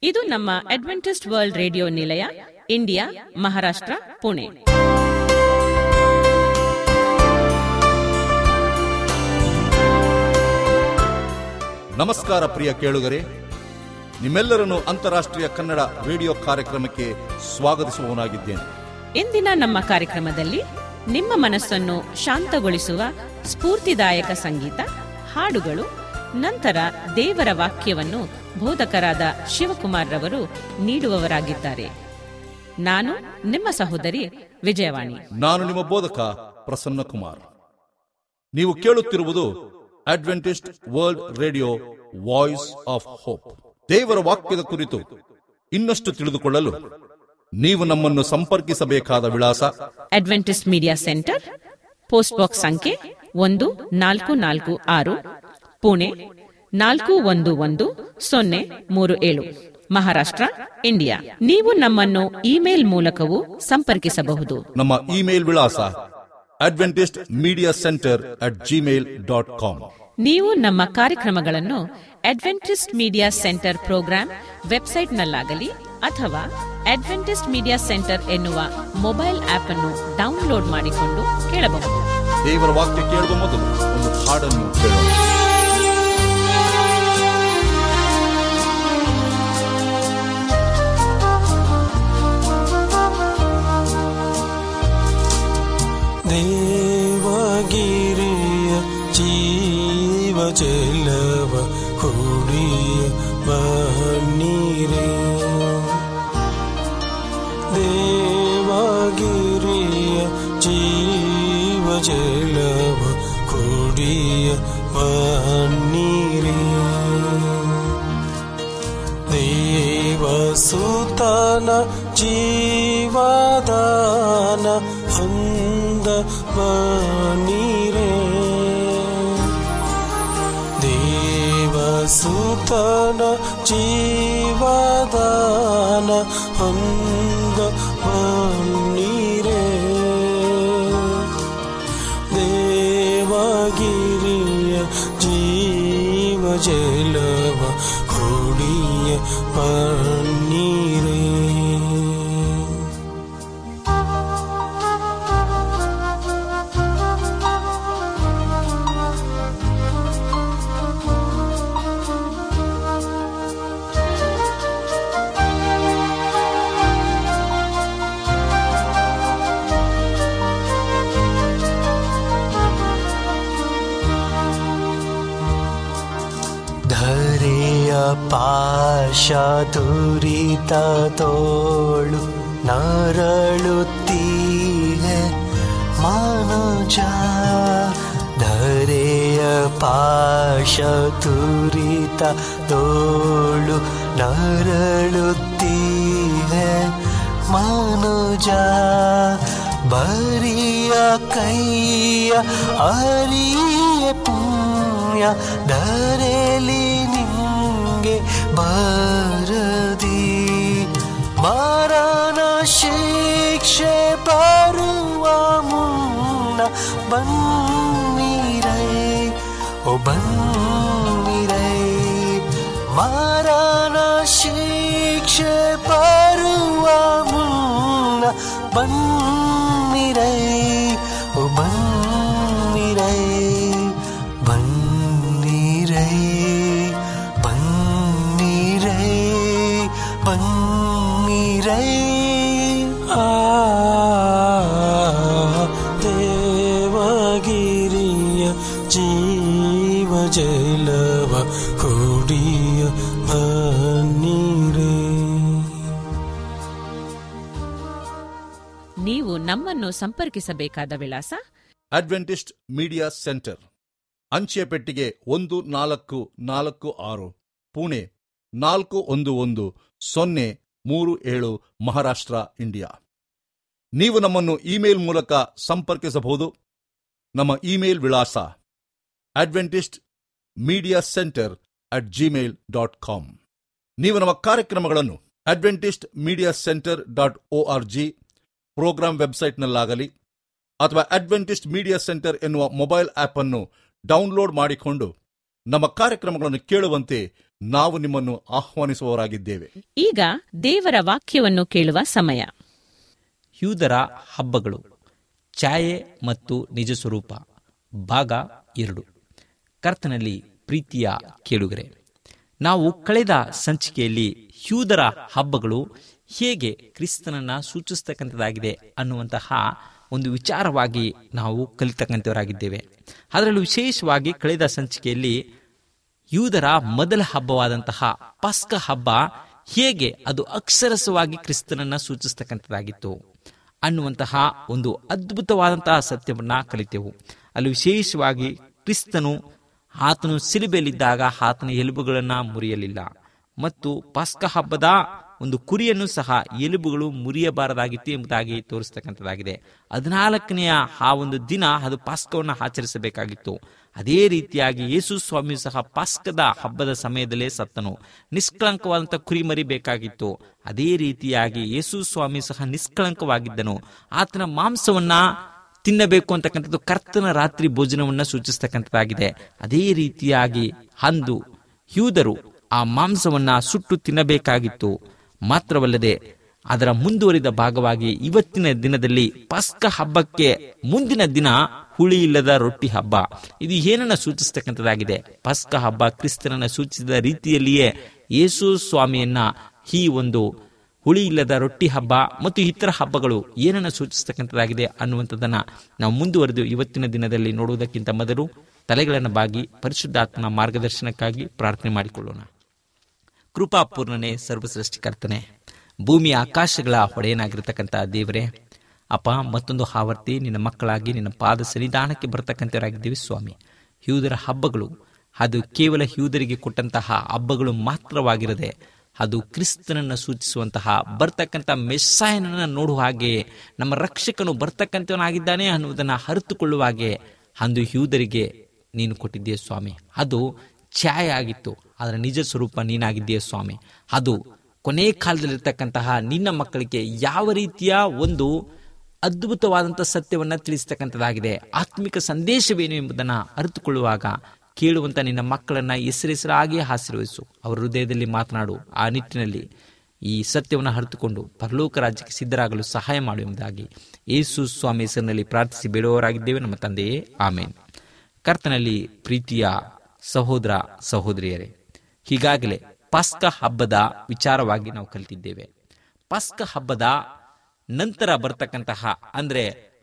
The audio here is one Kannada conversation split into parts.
ಇದು ನಮ್ಮ ಅಡ್ವೆಂಟಿಸ್ಟ್ ವರ್ಲ್ಡ್ ರೇಡಿಯೋ ನಿಲಯ ಇಂಡಿಯಾ ಮಹಾರಾಷ್ಟ್ರ ಪುಣೆ ನಮಸ್ಕಾರ ಪ್ರಿಯ ಕೇಳುಗರೆ ನಿಮ್ಮೆಲ್ಲರನ್ನು ಅಂತಾರಾಷ್ಟ್ರೀಯ ಕನ್ನಡ ರೇಡಿಯೋ ಕಾರ್ಯಕ್ರಮಕ್ಕೆ ಸ್ವಾಗತಿಸುವವನಾಗಿದ್ದೇನೆ ಇಂದಿನ ನಮ್ಮ ಕಾರ್ಯಕ್ರಮದಲ್ಲಿ ನಿಮ್ಮ ಮನಸ್ಸನ್ನು ಶಾಂತಗೊಳಿಸುವ ಸ್ಫೂರ್ತಿದಾಯಕ ಸಂಗೀತ ಹಾಡುಗಳು ನಂತರ ದೇವರ ವಾಕ್ಯವನ್ನು ಬೋಧಕರಾದ ಶಿವಕುಮಾರ್ ರವರು ನೀಡುವವರಾಗಿದ್ದಾರೆ ನಾನು ನಿಮ್ಮ ಸಹೋದರಿ ವಿಜಯವಾಣಿ ನಾನು ನಿಮ್ಮ ಬೋಧಕ ಪ್ರಸನ್ನ ಕುಮಾರ್ ನೀವು ಕೇಳುತ್ತಿರುವುದು Adventist world radio voice of hope ದೇವರ ವಾಕ್ಯದ ಕುರಿತು ಇನ್ನಷ್ಟು ತಿಳಿದುಕೊಳ್ಳಲು ನೀವು ನಮ್ಮನ್ನು ಸಂಪರ್ಕಿಸಬೇಕಾದ ವಿಳಾಸ Adventist media centre post box ಸಂಖ್ಯೆ ಒಂದು ನಾಲ್ಕು ನಾಲ್ಕು ಆರು ಪುಣೆ ನಾಲ್ಕು ಒಂದು ಒಂದು ಸೊನ್ನೆ ಮೂರು ಏಳು ಮಹಾರಾಷ್ಟ್ರ ಇಂಡಿಯಾ ನೀವು ನಮ್ಮನ್ನು ಇಮೇಲ್ ಮೂಲಕವೂ ಸಂಪರ್ಕಿಸಬಹುದು ನಮ್ಮ ಇಮೇಲ್ ವಿಳಾಸ Adventist media centre at Gmail dot com ನೀವು ನಮ್ಮ ಕಾರ್ಯಕ್ರಮಗಳನ್ನು ಅಡ್ವೆಂಟಿಸ್ಟ್ ಮೀಡಿಯಾ ಸೆಂಟರ್ ಪ್ರೋಗ್ರಾಂ ವೆಬ್ಸೈಟ್ನಲ್ಲಾಗಲಿ ಅಥವಾ ಅಡ್ವೆಂಟಿಸ್ಟ್ ಮೀಡಿಯಾ ಸೆಂಟರ್ ಎನ್ನುವ ಮೊಬೈಲ್ ಆಪ್ ಅನ್ನು ಡೌನ್ಲೋಡ್ ಮಾಡಿಕೊಂಡು ಕೇಳಬಹುದು ದೇವರ ವಾಕ್ಯ ಕೇಳುವ ಮೊದಲು ಒಂದು ಹಾಡನ್ನು ಕೇಳೋಣ ದೇವಗಿರಿಯ ಜೀವ ಜಲವ ಕುಡಿಯ ಬನ್ನೀರೇ ದೇವಗಿರಿಯ ಜೀವ ಜಲವ ಕುಡಿಯ ಬನ್ನೀರೇ ದೇವಸುತನ ಜೀವದಾನ ಹೊಂದ ಬನೀರೆ ದೇವಸುತನ ಜೀವದಾನ ಹೊಂದ ಬನ್ನೀರೆ ದೇವಗಿರಿಯ ಜೀವ ಜಲವ ಕುಡಿಯ ಪನ್ನೀರೇ ಧರೆಯ ಪಾಶ ದುರಿತ ತೋಳು ನರಳುತ್ತೀಹೆ ಮನುಜ ಧರೆಯ ಪಾಶ ತುರಿತ ತೋಳು ನರಳುತ್ತೀಹೆ ಮನುಜ ಬರಿಯ ಕೈಯ ಅರಿಯ ಪುಣ್ಯ ಧರೆಲಿ ನಿಂಗೆ ಬಾರದಿ ಮಾರನ ಶಿಕ್ಷೆ ಬರುವ ಮುನ್ನ ಬನ್ನಿರೈ ಓ ಬನ್ನಿರೈ ಮಾರನ ಶಿಕ್ಷೆ ಬರುವ ಮುನ್ನ ಬನ್ನಿರೈ ಓ ಬನ್ನಿರೈ ಬನ್ನಿರೈ ಬನ್ನಿರೈ ಬನ್ನಿರೈ ಆ ದೇವಗಿರಿಯ ಜೀವ ಜಲವ ಕುಡಿಯ ಬನ್ನಿರೇ ನೀವು ನಮ್ಮನ್ನು ಸಂಪರ್ಕಿಸಬೇಕಾದ ವಿಳಾಸ ಅಡ್ವೆಂಟಿಸ್ಟ್ ಮೀಡಿಯಾ ಸೆಂಟರ್ ಅಂಚೆ ಪೆಟ್ಟಿಗೆ ಒಂದು ನಾಲ್ಕು ನಾಲ್ಕು ಆರು ಪುಣೆ ನಾಲ್ಕು ಒಂದು ಒಂದು ಸೊನ್ನೆ ಮೂರು ಏಳು ಮಹಾರಾಷ್ಟ್ರ ಇಂಡಿಯಾ ನೀವು ನಮ್ಮನ್ನು ಇಮೇಲ್ ಮೂಲಕ ಸಂಪರ್ಕಿಸಬಹುದು ನಮ್ಮ ಇಮೇಲ್ ವಿಳಾಸ Adventist media centre at Gmail dot com ನೀವು ನಮ್ಮ ಕಾರ್ಯಕ್ರಮಗಳನ್ನು Adventist media centre dot O R G programme ವೆಬ್ಸೈಟ್ನಲ್ಲಾಗಲಿ ಅಥವಾ ಅಡ್ವೆಂಟಿಸ್ಟ್ ಮೀಡಿಯಾ ಸೆಂಟರ್ ಎನ್ನುವ ಮೊಬೈಲ್ ಆಪ್ ಅನ್ನು ಡೌನ್ಲೋಡ್ ಮಾಡಿಕೊಂಡು ನಮ್ಮ ಕಾರ್ಯಕ್ರಮಗಳನ್ನು ಕೇಳುವಂತೆ ನಾವು ನಿಮ್ಮನ್ನು ಆಹ್ವಾನಿಸುವವರಾಗಿದ್ದೇವೆ ಈಗ ದೇವರ ವಾಕ್ಯವನ್ನು ಕೇಳುವ ಸಮಯ ಯೂದರ ಹಬ್ಬಗಳು ಛಾಯೆ ಮತ್ತು ನಿಜ ಸ್ವರೂಪ ಭಾಗ ಎರಡು ಕರ್ತನಲ್ಲಿ ಪ್ರೀತಿಯ ಕೇಳುಗರೆ ನಾವು ಕಳೆದ ಸಂಚಿಕೆಯಲ್ಲಿ ಯೂದರ ಹಬ್ಬಗಳು ಹೇಗೆ ಕ್ರಿಸ್ತನನ್ನ ಸೂಚಿಸ್ತಕ್ಕಂಥದ್ದಾಗಿದೆ ಅನ್ನುವಂತಹ ಒಂದು ವಿಚಾರವಾಗಿ ನಾವು ಕಲಿತಕ್ಕಂಥವರಾಗಿದ್ದೇವೆ ಅದರಲ್ಲೂ ವಿಶೇಷವಾಗಿ ಕಳೆದ ಸಂಚಿಕೆಯಲ್ಲಿ ಯೂದರ ಮೊದಲ ಹಬ್ಬವಾದಂತಹ ಪಸ್ಕ ಹಬ್ಬ ಹೇಗೆ ಅದು ಅಕ್ಷರಸವಾಗಿ ಕ್ರಿಸ್ತನನ್ನ ಸೂಚಿಸ್ತಕ್ಕಂಥದ್ದಾಗಿತ್ತು ಅನ್ನುವಂತಹ ಒಂದು ಅದ್ಭುತವಾದಂತಹ ಸತ್ಯವನ್ನ ಕಲಿತೆವು ಅಲ್ಲಿ ವಿಶೇಷವಾಗಿ ಕ್ರಿಸ್ತನು ಆತನು ಸಿಲುಬೆಯಲ್ಲಿದ್ದಾಗ ಆತನ ಎಲುಬುಗಳನ್ನ ಮುರಿಯಲಿಲ್ಲ ಮತ್ತು ಪಸ್ಕ ಹಬ್ಬದ ಒಂದು ಕುರಿಯನ್ನು ಸಹ ಎಲುಬುಗಳು ಮುರಿಯಬಾರದಾಗಿತ್ತು ಎಂಬುದಾಗಿ ತೋರಿಸ್ತಕ್ಕಂಥದ್ದಾಗಿದೆ ಹದಿನಾಲ್ಕನೆಯ ಆ ಒಂದು ದಿನ ಅದು ಪಾಸ್ಕವನ್ನು ಆಚರಿಸಬೇಕಾಗಿತ್ತು ಅದೇ ರೀತಿಯಾಗಿ ಯೇಸು ಸ್ವಾಮಿಯು ಸಹ ಪಾಸ್ಕದ ಹಬ್ಬದ ಸಮಯದಲ್ಲೇ ಸತ್ತನು ನಿಷ್ಕಳಂಕವಾದಂಥ ಕುರಿಮರಿ ಬೇಕಾಗಿತ್ತು ಅದೇ ರೀತಿಯಾಗಿ ಯೇಸು ಸ್ವಾಮಿ ಸಹ ನಿಷ್ಕಳಂಕವಾಗಿದ್ದನು ಆತನ ಮಾಂಸವನ್ನ ತಿನ್ನಬೇಕು ಅಂತಕ್ಕಂಥದ್ದು ಕರ್ತನ ರಾತ್ರಿ ಭೋಜನವನ್ನ ಸೂಚಿಸ್ತಕ್ಕಂಥದ್ದಾಗಿದೆ ಅದೇ ರೀತಿಯಾಗಿ ಅಂದು ಯೂದರು ಆ ಮಾಂಸವನ್ನ ಸುಟ್ಟು ತಿನ್ನಬೇಕಾಗಿತ್ತು ಮಾತ್ರವಲ್ಲದೆ ಅದರ ಮುಂದುವರಿದ ಭಾಗವಾಗಿ ಇವತ್ತಿನ ದಿನದಲ್ಲಿ ಪಸ್ಕ ಹಬ್ಬಕ್ಕೆ ಮುಂದಿನ ದಿನ ಹುಳಿ ಇಲ್ಲದ ರೊಟ್ಟಿ ಹಬ್ಬ ಇದು ಏನನ್ನ ಸೂಚಿಸ್ತಕ್ಕಂಥದ್ದಾಗಿದೆ ಪಸ್ಕ ಹಬ್ಬ ಕ್ರಿಸ್ತನನ್ನ ಸೂಚಿಸಿದ ರೀತಿಯಲ್ಲಿಯೇ ಯೇಸು ಸ್ವಾಮಿಯನ್ನ ಈ ಒಂದು ಹುಳಿ ಇಲ್ಲದ ರೊಟ್ಟಿ ಹಬ್ಬ ಮತ್ತು ಇತರ ಹಬ್ಬಗಳು ಏನನ್ನ ಸೂಚಿಸ್ತಕ್ಕಂಥದ್ದಾಗಿದೆ ಅನ್ನುವಂಥದ್ದನ್ನ ನಾವು ಮುಂದುವರೆದು ಇವತ್ತಿನ ದಿನದಲ್ಲಿ ನೋಡುವುದಕ್ಕಿಂತ ಮೊದಲು ತಲೆಗಳನ್ನು ಬಾಗಿ ಪರಿಶುದ್ಧಾತ್ಮನ ಮಾರ್ಗದರ್ಶನಕ್ಕಾಗಿ ಪ್ರಾರ್ಥನೆ ಮಾಡಿಕೊಳ್ಳೋಣ ಕೃಪಾಪೂರ್ಣನೆ ಸರ್ವಸೃಷ್ಟಿಕರ್ತನೆ ಭೂಮಿ ಆಕಾಶಗಳ ಒಡೆಯನಾಗಿರ್ತಕ್ಕಂಥ ದೇವರೇ ಅಪ್ಪ ಮತ್ತೊಂದು ಆವರ್ತಿ ನಿನ್ನ ಮಕ್ಕಳಾಗಿ ನಿನ್ನ ಪಾದ ಸನ್ನಿಧಾನಕ್ಕೆ ಬರ್ತಕ್ಕಂಥವರಾಗಿದ್ದೀವಿ ಸ್ವಾಮಿ ಹ್ಯೂದರ ಹಬ್ಬಗಳು ಅದು ಕೇವಲ ಹ್ಯೂದರಿಗೆ ಕೊಟ್ಟಂತಹ ಹಬ್ಬಗಳು ಮಾತ್ರವಾಗಿರದೆ ಅದು ಕ್ರಿಸ್ತನನ್ನು ಸೂಚಿಸುವಂತಹ ಬರ್ತಕ್ಕಂಥ ಮೆಸ್ಸಾಯನನ್ನು ನೋಡುವ ಹಾಗೆ ನಮ್ಮ ರಕ್ಷಕನು ಬರ್ತಕ್ಕಂಥವನಾಗಿದ್ದಾನೆ ಅನ್ನುವುದನ್ನು ಅರಿತುಕೊಳ್ಳುವ ಹಾಗೆ ಅಂದು ಹ್ಯೂದರಿಗೆ ನೀನು ಕೊಟ್ಟಿದ್ದೀಯ ಸ್ವಾಮಿ ಅದು ಛಾಯೆ ಆಗಿತ್ತು ಅದರ ನಿಜ ಸ್ವರೂಪ ನೀನಾಗಿದ್ದೀಯ ಸ್ವಾಮಿ ಅದು ಕೊನೆ ಕಾಲದಲ್ಲಿರ್ತಕ್ಕಂತಹ ನಿನ್ನ ಮಕ್ಕಳಿಗೆ ಯಾವ ರೀತಿಯ ಒಂದು ಅದ್ಭುತವಾದಂಥ ಸತ್ಯವನ್ನ ತಿಳಿಸ್ತಕ್ಕಂಥದ್ದಾಗಿದೆ ಆತ್ಮಿಕ ಸಂದೇಶವೇನು ಎಂಬುದನ್ನು ಅರಿತುಕೊಳ್ಳುವಾಗ ಕೇಳುವಂತ ನಿನ್ನ ಮಕ್ಕಳನ್ನ ಹೆಸರೆಸರಾಗಿ ಆಶೀರ್ವದಿಸು ಅವರ ಹೃದಯದಲ್ಲಿ ಮಾತನಾಡು ಆ ನಿಟ್ಟಿನಲ್ಲಿ ಈ ಸತ್ಯವನ್ನು ಅರಿತುಕೊಂಡು ಪರಲೋಕ ರಾಜ್ಯಕ್ಕೆ ಸಿದ್ಧರಾಗಲು ಸಹಾಯ ಮಾಡು ಎಂಬುದಾಗಿ ಯೇಸು ಸ್ವಾಮಿ ಹೆಸರಿನಲ್ಲಿ ಪ್ರಾರ್ಥಿಸಿ ಬೇಡುವವರಾಗಿದ್ದೇವೆ ನಮ್ಮ ತಂದೆಯೇ ಆಮೇನ್ ಕರ್ತನಲ್ಲಿ ಪ್ರೀತಿಯ ಸಹೋದರ ಸಹೋದರಿಯರೇ ಹೀಗಾಗಲೇ ಪಸ್ಕ ಹಬ್ಬದ ವಿಚಾರವಾಗಿ ನಾವು ಕಲಿತಿದ್ದೇವೆ ಪಸ್ಕ ಹಬ್ಬದ ನಂತರ ಬರ್ತಕ್ಕಂತಹ ಅಂದ್ರೆ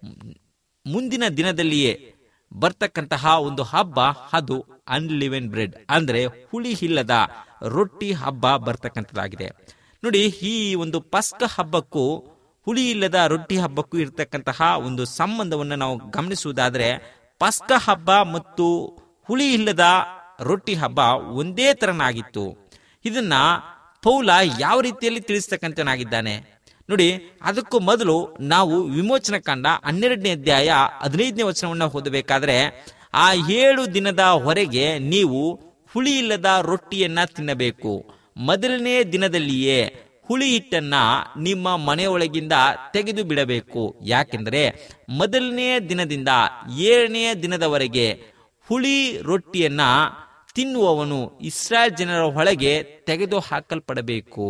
ಮುಂದಿನ ದಿನದಲ್ಲಿಯೇ ಬರ್ತಕ್ಕಂತಹ ಒಂದು ಹಬ್ಬ ಅದು ಅನ್ಲಿವೆನ್ ಬ್ರೆಡ್ ಅಂದ್ರೆ ಹುಳಿ ಇಲ್ಲದ ರೊಟ್ಟಿ ಹಬ್ಬ ಬರ್ತಕ್ಕಂಥದ್ದಾಗಿದೆ ನೋಡಿ ಈ ಒಂದು ಪಸ್ಕ ಹಬ್ಬಕ್ಕೂ ಹುಳಿ ಇಲ್ಲದ ರೊಟ್ಟಿ ಹಬ್ಬಕ್ಕೂ ಇರತಕ್ಕಂತಹ ಒಂದು ಸಂಬಂಧವನ್ನು ನಾವು ಗಮನಿಸುವುದಾದ್ರೆ ಪಸ್ಕ ಹಬ್ಬ ಮತ್ತು ಹುಳಿ ಇಲ್ಲದ ರೊಟ್ಟಿ ಹಬ್ಬ ಒಂದೇ ತರನಾಗಿತ್ತು ಇದನ್ನ ಪೌಲ ಯಾವ ರೀತಿಯಲ್ಲಿ ತಿಳಿಸ್ತಕ್ಕಂಥನಾಗಿದ್ದಾನೆ ನೋಡಿ ಅದಕ್ಕೂ ಮೊದಲು ನಾವು ವಿಮೋಚನ ಕಂಡ ಹನ್ನೆರಡನೇ ಅಧ್ಯಾಯ ಹದಿನೈದನೇ ವಚನವನ್ನು ಓದಬೇಕಾದ್ರೆ ಆ ಏಳು ದಿನದ ಹೊರಗೆ ನೀವು ಹುಳಿ ಇಲ್ಲದ ರೊಟ್ಟಿಯನ್ನ ತಿನ್ನಬೇಕು ಮೊದಲನೇ ದಿನದಲ್ಲಿಯೇ ಹುಳಿ ಹಿಟ್ಟನ್ನ ನಿಮ್ಮ ಮನೆಯೊಳಗಿಂದ ತೆಗೆದು ಬಿಡಬೇಕು ಯಾಕೆಂದರೆ ಮೊದಲನೇ ದಿನದಿಂದ ಏಳನೇ ದಿನದವರೆಗೆ ಹುಳಿ ರೊಟ್ಟಿಯನ್ನ ತಿನ್ನುವವನು ಇಸ್ರಾಯೇಲ್ ಜನರ ಒಳಗೆ ತೆಗೆದು ಹಾಕಲ್ಪಡಬೇಕು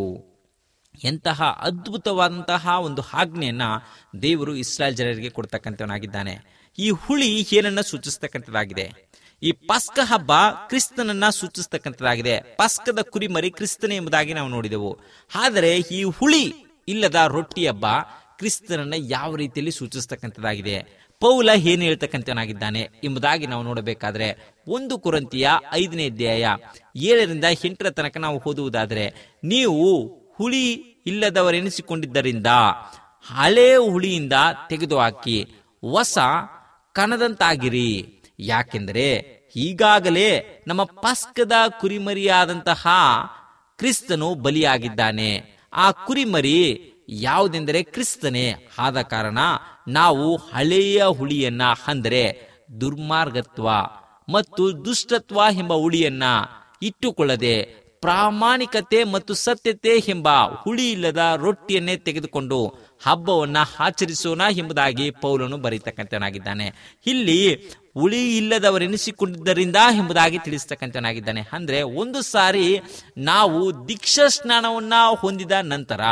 ಎಂತಹ ಅದ್ಭುತವಾದಂತಹ ಒಂದು ಆಜ್ಞೆಯನ್ನ ದೇವರು ಇಸ್ರಾಯೇಲ್ ಜನರಿಗೆ ಕೊಡ್ತಕ್ಕಂಥವನಾಗಿದ್ದಾನೆ ಈ ಹುಳಿ ಏನನ್ನ ಸೂಚಿಸ್ತಕ್ಕಂಥದ್ದಾಗಿದೆ ಈ ಪಸ್ಕ ಹಬ್ಬ ಕ್ರಿಸ್ತನನ್ನ ಸೂಚಿಸ್ತಕ್ಕಂಥದ್ದಾಗಿದೆ ಪಸ್ಕದ ಕುರಿಮರಿ ಕ್ರಿಸ್ತನೇ ಎಂಬುದಾಗಿ ನಾವು ನೋಡಿದೆವು ಆದರೆ ಈ ಹುಳಿ ಇಲ್ಲದ ರೊಟ್ಟಿ ಹಬ್ಬ ಕ್ರಿಸ್ತನನ್ನ ಯಾವ ರೀತಿಯಲ್ಲಿ ಸೂಚಿಸ್ತಕ್ಕಂಥದ್ದಾಗಿದೆ ಪೌಲ ಏನು ಹೇಳ್ತಕ್ಕಂಥವನಾಗಿದ್ದಾನೆ ಎಂಬುದಾಗಿ ನಾವು ನೋಡಬೇಕಾದ್ರೆ ಒಂದು ಕುರಂತಿಯ ಐದನೇ ಅಧ್ಯಾಯ ಏಳರಿಂದ ಎಂಟರ ತನಕ ನಾವು ಓದುವುದಾದರೆ ನೀವು ಹುಳಿ ಇಲ್ಲದವರೆನಿಸಿಕೊಂಡಿದ್ದರಿಂದ ಹಳೆ ಹುಳಿಯಿಂದ ತೆಗೆದುಹಾಕಿ ಹೊಸ ಕಣದಂತಾಗಿರಿ ಯಾಕೆಂದರೆ ಈಗಾಗಲೇ ನಮ್ಮ ಪಸ್ಕದ ಕುರಿಮರಿಯಾದಂತಹ ಕ್ರಿಸ್ತನು ಬಲಿಯಾಗಿದ್ದಾನೆ ಆ ಕುರಿಮರಿ ಯಾವುದೆಂದರೆ ಕ್ರಿಸ್ತನೇ ಆದ ಕಾರಣ ನಾವು ಹಳೆಯ ಹುಳಿಯನ್ನ ಅಂದರೆ ದುರ್ಮಾರ್ಗತ್ವ ಮತ್ತು ದುಷ್ಟತ್ವ ಎಂಬ ಹುಳಿಯನ್ನ ಇಟ್ಟುಕೊಳ್ಳದೆ ಪ್ರಾಮಾಣಿಕತೆ ಮತ್ತು ಸತ್ಯತೆ ಎಂಬ ಹುಳಿ ಇಲ್ಲದ ರೊಟ್ಟಿಯನ್ನೇ ತೆಗೆದುಕೊಂಡು ಹಬ್ಬವನ್ನ ಆಚರಿಸೋಣ ಎಂಬುದಾಗಿ ಪೌಲನು ಬರೀತಕ್ಕಂಥವನಾಗಿದ್ದಾನೆ ಇಲ್ಲಿ ಹುಳಿ ಇಲ್ಲದವರೆನಿಸಿಕೊಂಡಿದ್ದರಿಂದ ಎಂಬುದಾಗಿ ತಿಳಿಸ್ತಕ್ಕಂಥವನಾಗಿದ್ದಾನೆ ಅಂದ್ರೆ ಒಂದು ಸಾರಿ ನಾವು ದೀಕ್ಷಾ ಸ್ನಾನವನ್ನ ಹೊಂದಿದ ನಂತರ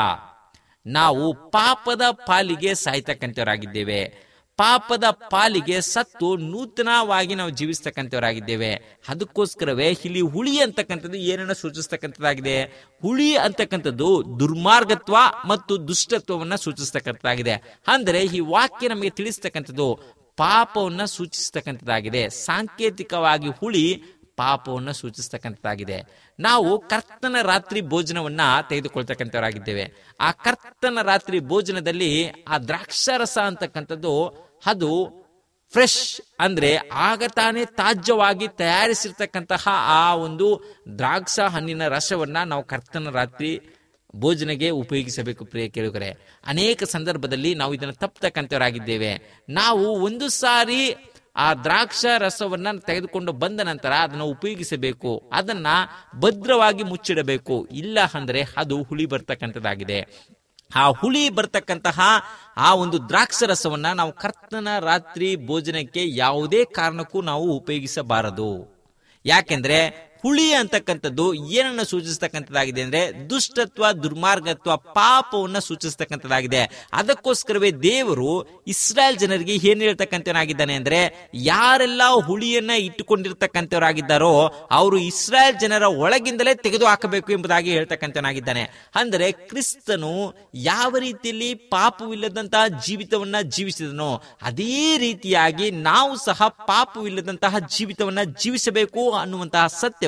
ನಾವು ಪಾಪದ ಪಾಲಿಗೆ ಸಾಯ್ತಕ್ಕಂಥವರಾಗಿದ್ದೇವೆ ಪಾಪದ ಪಾಲಿಗೆ ಸತ್ತು ನೂತನವಾಗಿ ನಾವು ಜೀವಿಸ್ತಕ್ಕಂಥವರಾಗಿದ್ದೇವೆ ಅದಕ್ಕೋಸ್ಕರವೇ ಇಲ್ಲಿ ಹುಳಿ ಅಂತಕ್ಕಂಥದ್ದು ಏನನ್ನ ಸೂಚಿಸ್ತಕ್ಕಂಥದ್ದಾಗಿದೆ ಹುಳಿ ಅಂತಕ್ಕಂಥದ್ದು ದುರ್ಮಾರ್ಗತ್ವ ಮತ್ತು ದುಷ್ಟತ್ವವನ್ನ ಸೂಚಿಸ್ತಕ್ಕಂಥದ್ದಾಗಿದೆ ಅಂದರೆ ಈ ವಾಕ್ಯ ನಮಗೆ ತಿಳಿಸ್ತಕ್ಕಂಥದ್ದು ಪಾಪವನ್ನ ಸೂಚಿಸ್ತಕ್ಕಂಥದ್ದಾಗಿದೆ ಸಾಂಕೇತಿಕವಾಗಿ ಹುಳಿ ಪಾಪವನ್ನು ಸೂಚಿಸ್ತಕ್ಕಂಥದ್ದಾಗಿದೆ ನಾವು ಕರ್ತನ ರಾತ್ರಿ ಭೋಜನವನ್ನ ತೆಗೆದುಕೊಳ್ತಕ್ಕಂಥವರಾಗಿದ್ದೇವೆ ಆ ಕರ್ತನ ರಾತ್ರಿ ಭೋಜನದಲ್ಲಿ ಆ ದ್ರಾಕ್ಷಾರಸ ಅಂತಕ್ಕಂಥದ್ದು ಅದು ಫ್ರೆಶ್ ಅಂದ್ರೆ ಆಗ ತಾನೇ ತಾಜ್ಯವಾಗಿ ತಯಾರಿಸಿರ್ತಕ್ಕಂತಹ ಆ ಒಂದು ದ್ರಾಕ್ಷ ಹಣ್ಣಿನ ರಸವನ್ನ ನಾವು ಕರ್ತನ ರಾತ್ರಿ ಭೋಜನೆಗೆ ಉಪಯೋಗಿಸಬೇಕು ಪ್ರಿಯ ಕೇಳುಗರೆ ಅನೇಕ ಸಂದರ್ಭದಲ್ಲಿ ನಾವು ಇದನ್ನು ತಪ್ಪತಕ್ಕಂಥವರಾಗಿದ್ದೇವೆ ನಾವು ಒಂದು ಸಾರಿ ಆ ದ್ರಾಕ್ಷ ರಸವನ್ನ ತೆಗೆದುಕೊಂಡು ಬಂದ ನಂತರ ಅದನ್ನು ಉಪಯೋಗಿಸಬೇಕು ಅದನ್ನ ಭದ್ರವಾಗಿ ಮುಚ್ಚಿಡಬೇಕು ಇಲ್ಲ ಅಂದ್ರೆ ಅದು ಹುಳಿ ಬರ್ತಕ್ಕಂಥದ್ದಾಗಿದೆ ಆ ಹುಳಿ ಬರ್ತಕ್ಕಂತಹ ಆ ಒಂದು ದ್ರಾಕ್ಷ ರಸವನ್ನ ನಾವು ಕರ್ತನ ರಾತ್ರಿ ಭೋಜನಕ್ಕೆ ಯಾವುದೇ ಕಾರಣಕ್ಕೂ ನಾವು ಉಪಯೋಗಿಸಬಾರದು ಯಾಕೆಂದ್ರೆ ಹುಳಿ ಅಂತಕ್ಕಂಥದ್ದು ಏನನ್ನ ಸೂಚಿಸ್ತಕ್ಕಂಥದ್ದಾಗಿದೆ ಅಂದ್ರೆ ದುಷ್ಟತ್ವ ದುರ್ಮಾರ್ಗತ್ವ ಪಾಪವನ್ನ ಸೂಚಿಸ್ತಕ್ಕಂಥದ್ದಾಗಿದೆ ಅದಕ್ಕೋಸ್ಕರವೇ ದೇವರು ಇಸ್ರಾಯೇಲ್ ಜನರಿಗೆ ಏನ್ ಹೇಳ್ತಕ್ಕಂಥವನಾಗಿದ್ದಾನೆ ಅಂದ್ರೆ ಯಾರೆಲ್ಲ ಹುಳಿಯನ್ನ ಇಟ್ಟುಕೊಂಡಿರ್ತಕ್ಕಂಥವರಾಗಿದ್ದಾರೋ ಅವರು ಇಸ್ರಾಯೇಲ್ ಜನರ ಒಳಗಿಂದಲೇ ತೆಗೆದು ಹಾಕಬೇಕು ಎಂಬುದಾಗಿ ಹೇಳ್ತಕ್ಕಂಥವನಾಗಿದ್ದಾನೆ ಅಂದರೆ ಕ್ರಿಸ್ತನು ಯಾವ ರೀತಿಯಲ್ಲಿ ಪಾಪವಿಲ್ಲದಂತಹ ಜೀವಿತವನ್ನ ಜೀವಿಸಿದನೋ ಅದೇ ರೀತಿಯಾಗಿ ನಾವು ಸಹ ಪಾಪವಿಲ್ಲದಂತಹ ಜೀವಿತವನ್ನ ಜೀವಿಸಬೇಕು ಅನ್ನುವಂತಹ ಸತ್ಯವನ್ನ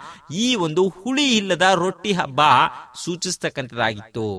ಈ ಒಂದು ಹುಳಿ ಇಲ್ಲದ ರೊಟ್ಟಿ ಹಬ್ಬ ಸೂಚಿಸ್ತಕ್ಕಂಥದ್ದಾಗಿತ್ತು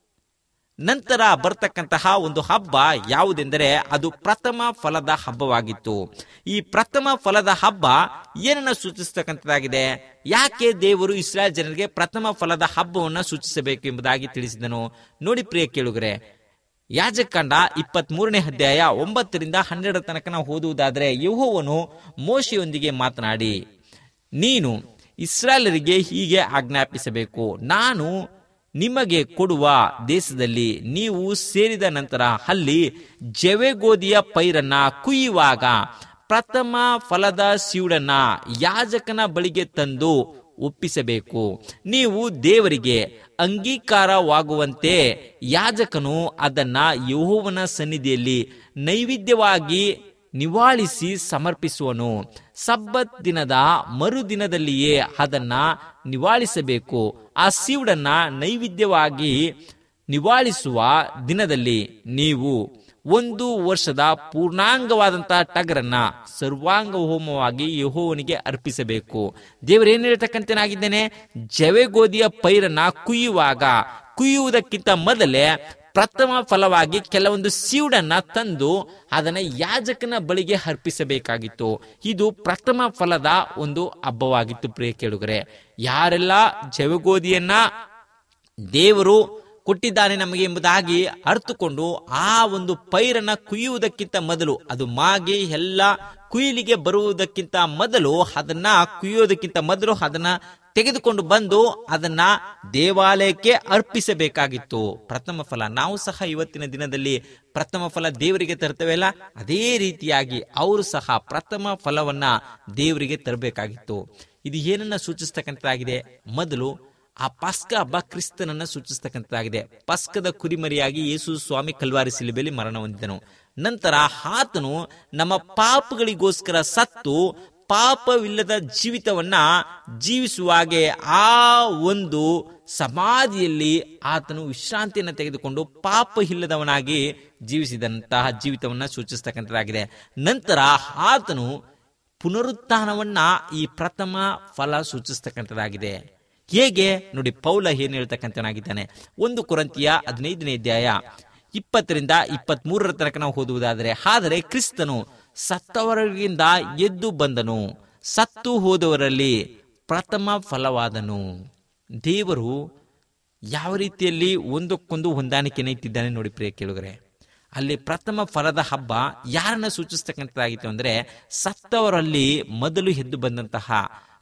ನಂತರ ಬರ್ತಕ್ಕಂತಹ ಒಂದು ಹಬ್ಬ ಯಾವುದೆಂದರೆ ಅದು ಪ್ರಥಮ ಫಲದ ಹಬ್ಬವಾಗಿತ್ತು ಈ ಪ್ರಥಮ ಫಲದ ಹಬ್ಬ ಏನನ್ನ ಸೂಚಿಸ್ತಕ್ಕಂಥದ್ದಾಗಿದೆ ಯಾಕೆ ದೇವರು ಇಸ್ರಾಯೇಲ್ ಜನರಿಗೆ ಪ್ರಥಮ ಫಲದ ಹಬ್ಬವನ್ನ ಸೂಚಿಸಬೇಕು ಎಂಬುದಾಗಿ ತಿಳಿಸಿದನು ನೋಡಿ ಪ್ರಿಯ ಕೇಳುಗರೆ ಯಾಜಕಾಂಡ ಇಪ್ಪತ್ತ್ ಮೂರನೇ ಅಧ್ಯಾಯ ಒಂಬತ್ತರಿಂದ ಹನ್ನೆರಡರ ತನಕ ನಾವು ಓದುವುದಾದರೆ ಯಹೋವನು ಮೋಶೆಯೊಂದಿಗೆ ಮಾತನಾಡಿ ನೀನು ಇಸ್ರಾಯೇಲರಿಗೆ ಹೀಗೆ ಆಜ್ಞಾಪಿಸಬೇಕು ನಾನು ನಿಮಗೆ ಕೊಡುವ ದೇಶದಲ್ಲಿ ನೀವು ಸೇರಿದ ನಂತರ ಅಲ್ಲಿ ಜವೆಗೋದಿಯ ಪೈರನ್ನ ಕುಯ್ಯುವಾಗ ಪ್ರಥಮ ಫಲದ ಸಿವುಡನ್ನ ಯಾಜಕನ ಬಳಿಗೆ ತಂದು ಒಪ್ಪಿಸಬೇಕು ನೀವು ದೇವರಿಗೆ ಅಂಗೀಕಾರವಾಗುವಂತೆ ಯಾಜಕನು ಅದನ್ನ ಯಹೋವನ ಸನ್ನಿಧಿಯಲ್ಲಿ ನೈವೇದ್ಯವಾಗಿ ನಿವಾಳಿಸಿ ಸಮರ್ಪಿಸುವನು ಸಬ್ಬತ್ ದಿನದ ಮರುದಿನದಲ್ಲಿಯೇ ಅದನ್ನ ನಿವಾಳಿಸಬೇಕು ಆ ಸಿವುಡನ್ನ ನೈವೇದ್ಯವಾಗಿ ನಿವಾಳಿಸುವ ದಿನದಲ್ಲಿ ನೀವು ಒಂದು ವರ್ಷದ ಪೂರ್ಣಾಂಗವಾದಂತಹ ಟಗರನ್ನ ಸರ್ವಾಂಗ ಹೋಮವಾಗಿ ಯಹೋವನಿಗೆ ಅರ್ಪಿಸಬೇಕು ದೇವರು ಏನ್ ಹೇಳ್ತಕ್ಕಂತನಾಗಿದ್ದೇನೆ ಜವೆಗೋದಿಯ ಪೈರನ್ನ ಕುಯ್ಯುವಾಗ ಕುಯ್ಯುವುದಕ್ಕಿಂತ ಮೊದಲೇ ಪ್ರಥಮ ಫಲವಾಗಿ ಕೆಲವೊಂದು ಸೀಡನ್ನ ತಂದು ಅದನ್ನ ಯಾಜಕನ ಬಳಿಗೆ ಅರ್ಪಿಸಬೇಕಾಗಿತ್ತು ಇದು ಪ್ರಥಮ ಫಲದ ಒಂದು ಹಬ್ಬವಾಗಿತ್ತು ಪ್ರಿಯ ಕೇಳುಗರೆ ಯಾರೆಲ್ಲ ಜವಗೋದಿಯನ್ನ ದೇವರು ಕೊಟ್ಟಿದ್ದಾನೆ ನಮಗೆ ಎಂಬುದಾಗಿ ಅರ್ಥಕೊಂಡು ಆ ಒಂದು ಪೈರನ್ನ ಕುಯ್ಯುವುದಕ್ಕಿಂತ ಮೊದಲು ಅದು ಮಾಗಿ ಎಲ್ಲ ಕುಯ್ಲಿಗೆ ಬರುವುದಕ್ಕಿಂತ ಮೊದಲು ಅದನ್ನ ಕುಯ್ಯೋದಕ್ಕಿಂತ ಮೊದಲು ಅದನ್ನ ತೆಗೆದುಕೊಂಡು ಬಂದು ಅದನ್ನ ದೇವಾಲಯಕ್ಕೆ ಅರ್ಪಿಸಬೇಕಾಗಿತ್ತು ಪ್ರಥಮ ಫಲ ನಾವು ಸಹ ಇವತ್ತಿನ ದಿನದಲ್ಲಿ ಪ್ರಥಮ ಫಲ ದೇವರಿಗೆ ತರ್ತೇವೆ ಅಲ್ಲ ಅದೇ ರೀತಿಯಾಗಿ ಅವರು ಸಹ ಪ್ರಥಮ ಫಲವನ್ನ ದೇವರಿಗೆ ತರಬೇಕಾಗಿತ್ತು ಇದು ಏನನ್ನ ಸೂಚಿಸ್ತಕ್ಕಂಥದ್ದಾಗಿದೆ ಮೊದಲು ಆ ಪಸ್ಕ ಹಬ್ಬ ಕ್ರಿಸ್ತನನ್ನ ಸೂಚಿಸ್ತಕ್ಕಂಥದ್ದಾಗಿದೆ ಪಸ್ಕದ ಕುರಿಮರಿಯಾಗಿ ಯೇಸು ಸ್ವಾಮಿ ಕಲ್ವಾರಿ ಸಿಲುಬೆಯಲ್ಲಿ ಮರಣ ಹೊಂದಿದನು ನಂತರ ಆತನು ನಮ್ಮ ಪಾಪಗಳಿಗೋಸ್ಕರ ಸತ್ತು ಪಾಪವಿಲ್ಲದ ಜೀವಿತವನ್ನ ಜೀವಿಸುವಾಗೆ ಆ ಒಂದು ಸಮಾಧಿಯಲ್ಲಿ ಆತನು ವಿಶ್ರಾಂತಿಯನ್ನು ತೆಗೆದುಕೊಂಡು ಪಾಪ ಇಲ್ಲದವನಾಗಿ ಜೀವಿಸಿದಂತಹ ಜೀವಿತವನ್ನ ಸೂಚಿಸ್ತಕ್ಕಂಥದ್ದಾಗಿದೆ ನಂತರ ಆತನು ಪುನರುತ್ಥಾನವನ್ನ ಈ ಪ್ರಥಮ ಫಲ ಸೂಚಿಸ್ತಕ್ಕಂಥದ್ದಾಗಿದೆ ಹೇಗೆ ನೋಡಿ ಪೌಲ ಏನ್ ಹೇಳ್ತಕ್ಕಂಥನಾಗಿದ್ದಾನೆ ಒಂದು ಕುರಂತಿಯ ಹದಿನೈದನೇ ಅಧ್ಯಾಯ ಇಪ್ಪತ್ತರಿಂದ ಇಪ್ಪತ್ತ್ ಮೂರರ ತನಕ ನಾವು ಓದುವುದಾದರೆ ಆದರೆ ಕ್ರಿಸ್ತನು ಸತ್ತವರಿಗಿಂದ ಎದ್ದು ಬಂದನು ಸತ್ತು ಹೋದವರಲ್ಲಿ ಪ್ರಥಮ ಫಲವಾದನು ದೇವರು ಯಾವ ರೀತಿಯಲ್ಲಿ ಒಂದಕ್ಕೊಂದು ಹೊಂದಾಣಿಕೆನ ಇಟ್ಟಿದ್ದಾನೆ ನೋಡಿ ಪ್ರಿಯ ಕೇಳುಗರೆ ಅಲ್ಲಿ ಪ್ರಥಮ ಫಲದ ಹಬ್ಬ ಯಾರನ್ನ ಸೂಚಿಸ್ತಕ್ಕಂಥದ್ದಾಗಿತ್ತು ಅಂದ್ರೆ ಸತ್ತವರಲ್ಲಿ ಮೊದಲು ಎದ್ದು ಬಂದಂತಹ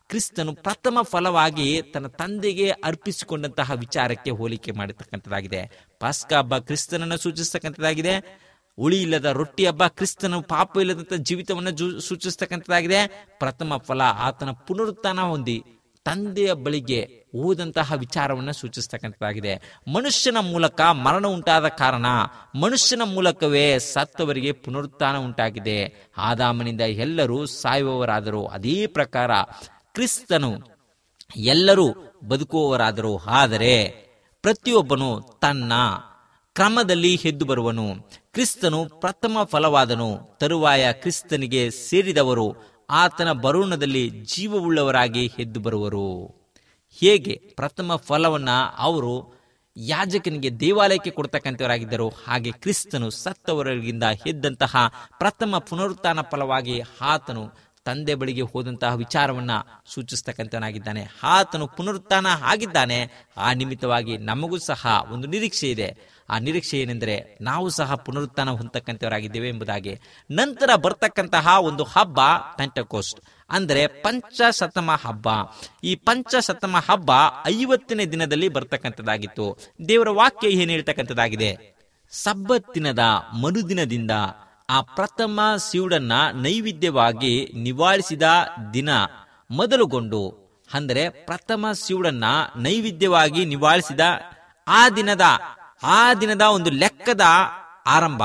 ಕ್ರಿಸ್ತನು ಪ್ರಥಮ ಫಲವಾಗಿ ತನ್ನ ತಂದೆಗೆ ಅರ್ಪಿಸಿಕೊಂಡಂತಹ ವಿಚಾರಕ್ಕೆ ಹೋಲಿಕೆ ಮಾಡಿರ್ತಕ್ಕಂಥದ್ದಾಗಿದೆ ಪಾಸ್ಕ ಹಬ್ಬ ಕ್ರಿಸ್ತನನ್ನು ಸೂಚಿಸ್ತಕ್ಕಂಥದ್ದಾಗಿದೆ ಉಳಿ ಇಲ್ಲದ ರೊಟ್ಟಿ ಹಬ್ಬ ಕ್ರಿಸ್ತನು ಪಾಪ ಇಲ್ಲದಂತ ಜೀವಿತವನ್ನು ಜೂ- ಸೂಚಿಸ್ತಕ್ಕಂಥದ್ದಾಗಿದೆ ಪ್ರಥಮ ಫಲ ಆತನ ಪುನರುತ್ಥಾನ ಹೊಂದಿ ತಂದೆಯ ಬಳಿಗೆ ಹೋದಂತಹ ವಿಚಾರವನ್ನು ಸೂಚಿಸ್ತಕ್ಕಂಥದ್ದಾಗಿದೆ ಮನುಷ್ಯನ ಮೂಲಕ ಮರಣ ಉಂಟಾದ ಕಾರಣ ಮನುಷ್ಯನ ಮೂಲಕವೇ ಸತ್ತವರಿಗೆ ಪುನರುತ್ಥಾನ ಉಂಟಾಗಿದೆ ಆದಾಮನಿಂದ ಎಲ್ಲರೂ ಸಾಯುವವರಾದರು ಅದೇ ಪ್ರಕಾರ ಕ್ರಿಸ್ತನು ಎಲ್ಲರೂ ಬದುಕುವವರಾದರು ಆದರೆ ಪ್ರತಿಯೊಬ್ಬನು ತನ್ನ ಕ್ರಮದಲ್ಲಿ ಎದ್ದು ಬರುವನು ಕ್ರಿಸ್ತನು ಪ್ರಥಮ ಫಲವಾದನು ತರುವಾಯ ಕ್ರಿಸ್ತನಿಗೆ ಸೇರಿದವರು ಆತನ ಬರುಣದಲ್ಲಿ ಜೀವವುಳ್ಳವರಾಗಿ ಎದ್ದು ಬರುವರು ಹೇಗೆ ಪ್ರಥಮ ಫಲವನ್ನ ಅವರು ಯಾಜಕನಿಗೆ ದೇವಾಲಯಕ್ಕೆ ಕೊಡ್ತಕ್ಕಂಥವರಾಗಿದ್ದರು ಹಾಗೆ ಕ್ರಿಸ್ತನು ಸತ್ತವರಿಗಿಂದ ಎದ್ದಂತಹ ಪ್ರಥಮ ಪುನರುತ್ಥಾನ ಫಲವಾಗಿ ಆತನು ತಂದೆ ಬಳಿಗೆ ಹೋದಂತಹ ವಿಚಾರವನ್ನ ಸೂಚಿಸ್ತಕ್ಕಂಥವನಾಗಿದ್ದಾನೆ ಆತನು ಪುನರುತ್ಥಾನ ಆಗಿದ್ದಾನೆ ಆ ನಿಮಿತ್ತವಾಗಿ ನಮಗೂ ಸಹ ಒಂದು ನಿರೀಕ್ಷೆ ಇದೆ ಆ ನಿರೀಕ್ಷೆ ಏನೆಂದರೆ ನಾವು ಸಹ ಪುನರುತ್ಥಾನ ಹೊಂದತಕ್ಕಂಥವರಾಗಿದ್ದೇವೆ ಎಂಬುದಾಗಿ ನಂತರ ಬರ್ತಕ್ಕಂತಹ ಒಂದು ಹಬ್ಬ ಪೆಂಟಕೋಸ್ಟ್ ಅಂದರೆ ಪಂಚಶತಮ ಹಬ್ಬ ಈ ಪಂಚಶತಮ ಹಬ್ಬ ಐವತ್ತನೇ ದಿನದಲ್ಲಿ ಬರ್ತಕ್ಕಂಥದ್ದಾಗಿತ್ತು ದೇವರ ವಾಕ್ಯ ಏನ್ ಹೇಳ್ತಕ್ಕಂಥದ್ದಾಗಿದೆ ಸಬ್ಬತ್ತಿನದ ಮರುದಿನದಿಂದ ಆ ಪ್ರಥಮ ಸಿವುಡನ್ನ ನೈವೇದ್ಯವಾಗಿ ನಿವಾಳಿಸಿದ ದಿನ ಮೊದಲುಗೊಂಡು ಅಂದರೆ ಪ್ರಥಮ ಸಿವುಡನ್ನ ನೈವೇದ್ಯವಾಗಿ ನಿವಾಳಿಸಿದ ಆ ದಿನದ ಆ ದಿನದ ಒಂದು ಲೆಕ್ಕದ ಆರಂಭ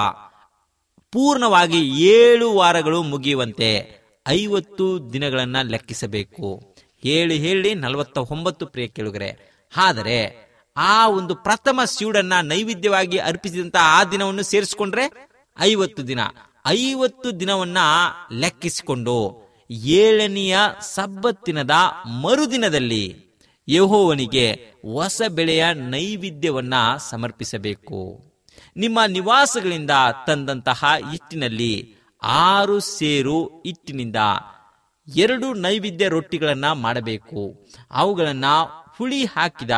ಪೂರ್ಣವಾಗಿ ಏಳು ವಾರಗಳು ಮುಗಿಯುವಂತೆ ಐವತ್ತು ದಿನಗಳನ್ನ ಲೆಕ್ಕಿಸಬೇಕು ಹೇಳಿ ಹೇಳಿ ನಲವತ್ತ ಒಂಬತ್ತು ಪ್ರಿಯ ಕೇಳುಗರೆ ಆದರೆ ಆ ಒಂದು ಪ್ರಥಮ ಸಿವುಡನ್ನ ನೈವೇದ್ಯವಾಗಿ ಅರ್ಪಿಸಿದಂತ ಆ ದಿನವನ್ನು ಸೇರಿಸಿಕೊಂಡ್ರೆ ಐವತ್ತು ದಿನ ಐವತ್ತು ದಿನವನ್ನ ಲೆಕ್ಕಿಸಿಕೊಂಡು ಏಳನೆಯ ಸಬ್ಬತ್ತಿನದ ಮರುದಿನದಲ್ಲಿ ಯಹೋವನಿಗೆ ಹೊಸ ಬೆಳೆಯ ನೈವೇದ್ಯವನ್ನ ಸಮರ್ಪಿಸಬೇಕು ನಿಮ್ಮ ನಿವಾಸಗಳಿಂದ ತಂದಂತಹ ಹಿಟ್ಟಿನಲ್ಲಿ ಆರು ಸೇರು ಹಿಟ್ಟಿನಿಂದ ಎರಡು ನೈವೇದ್ಯ ರೊಟ್ಟಿಗಳನ್ನ ಮಾಡಬೇಕು ಅವುಗಳನ್ನ ಹುಳಿ ಹಾಕಿದ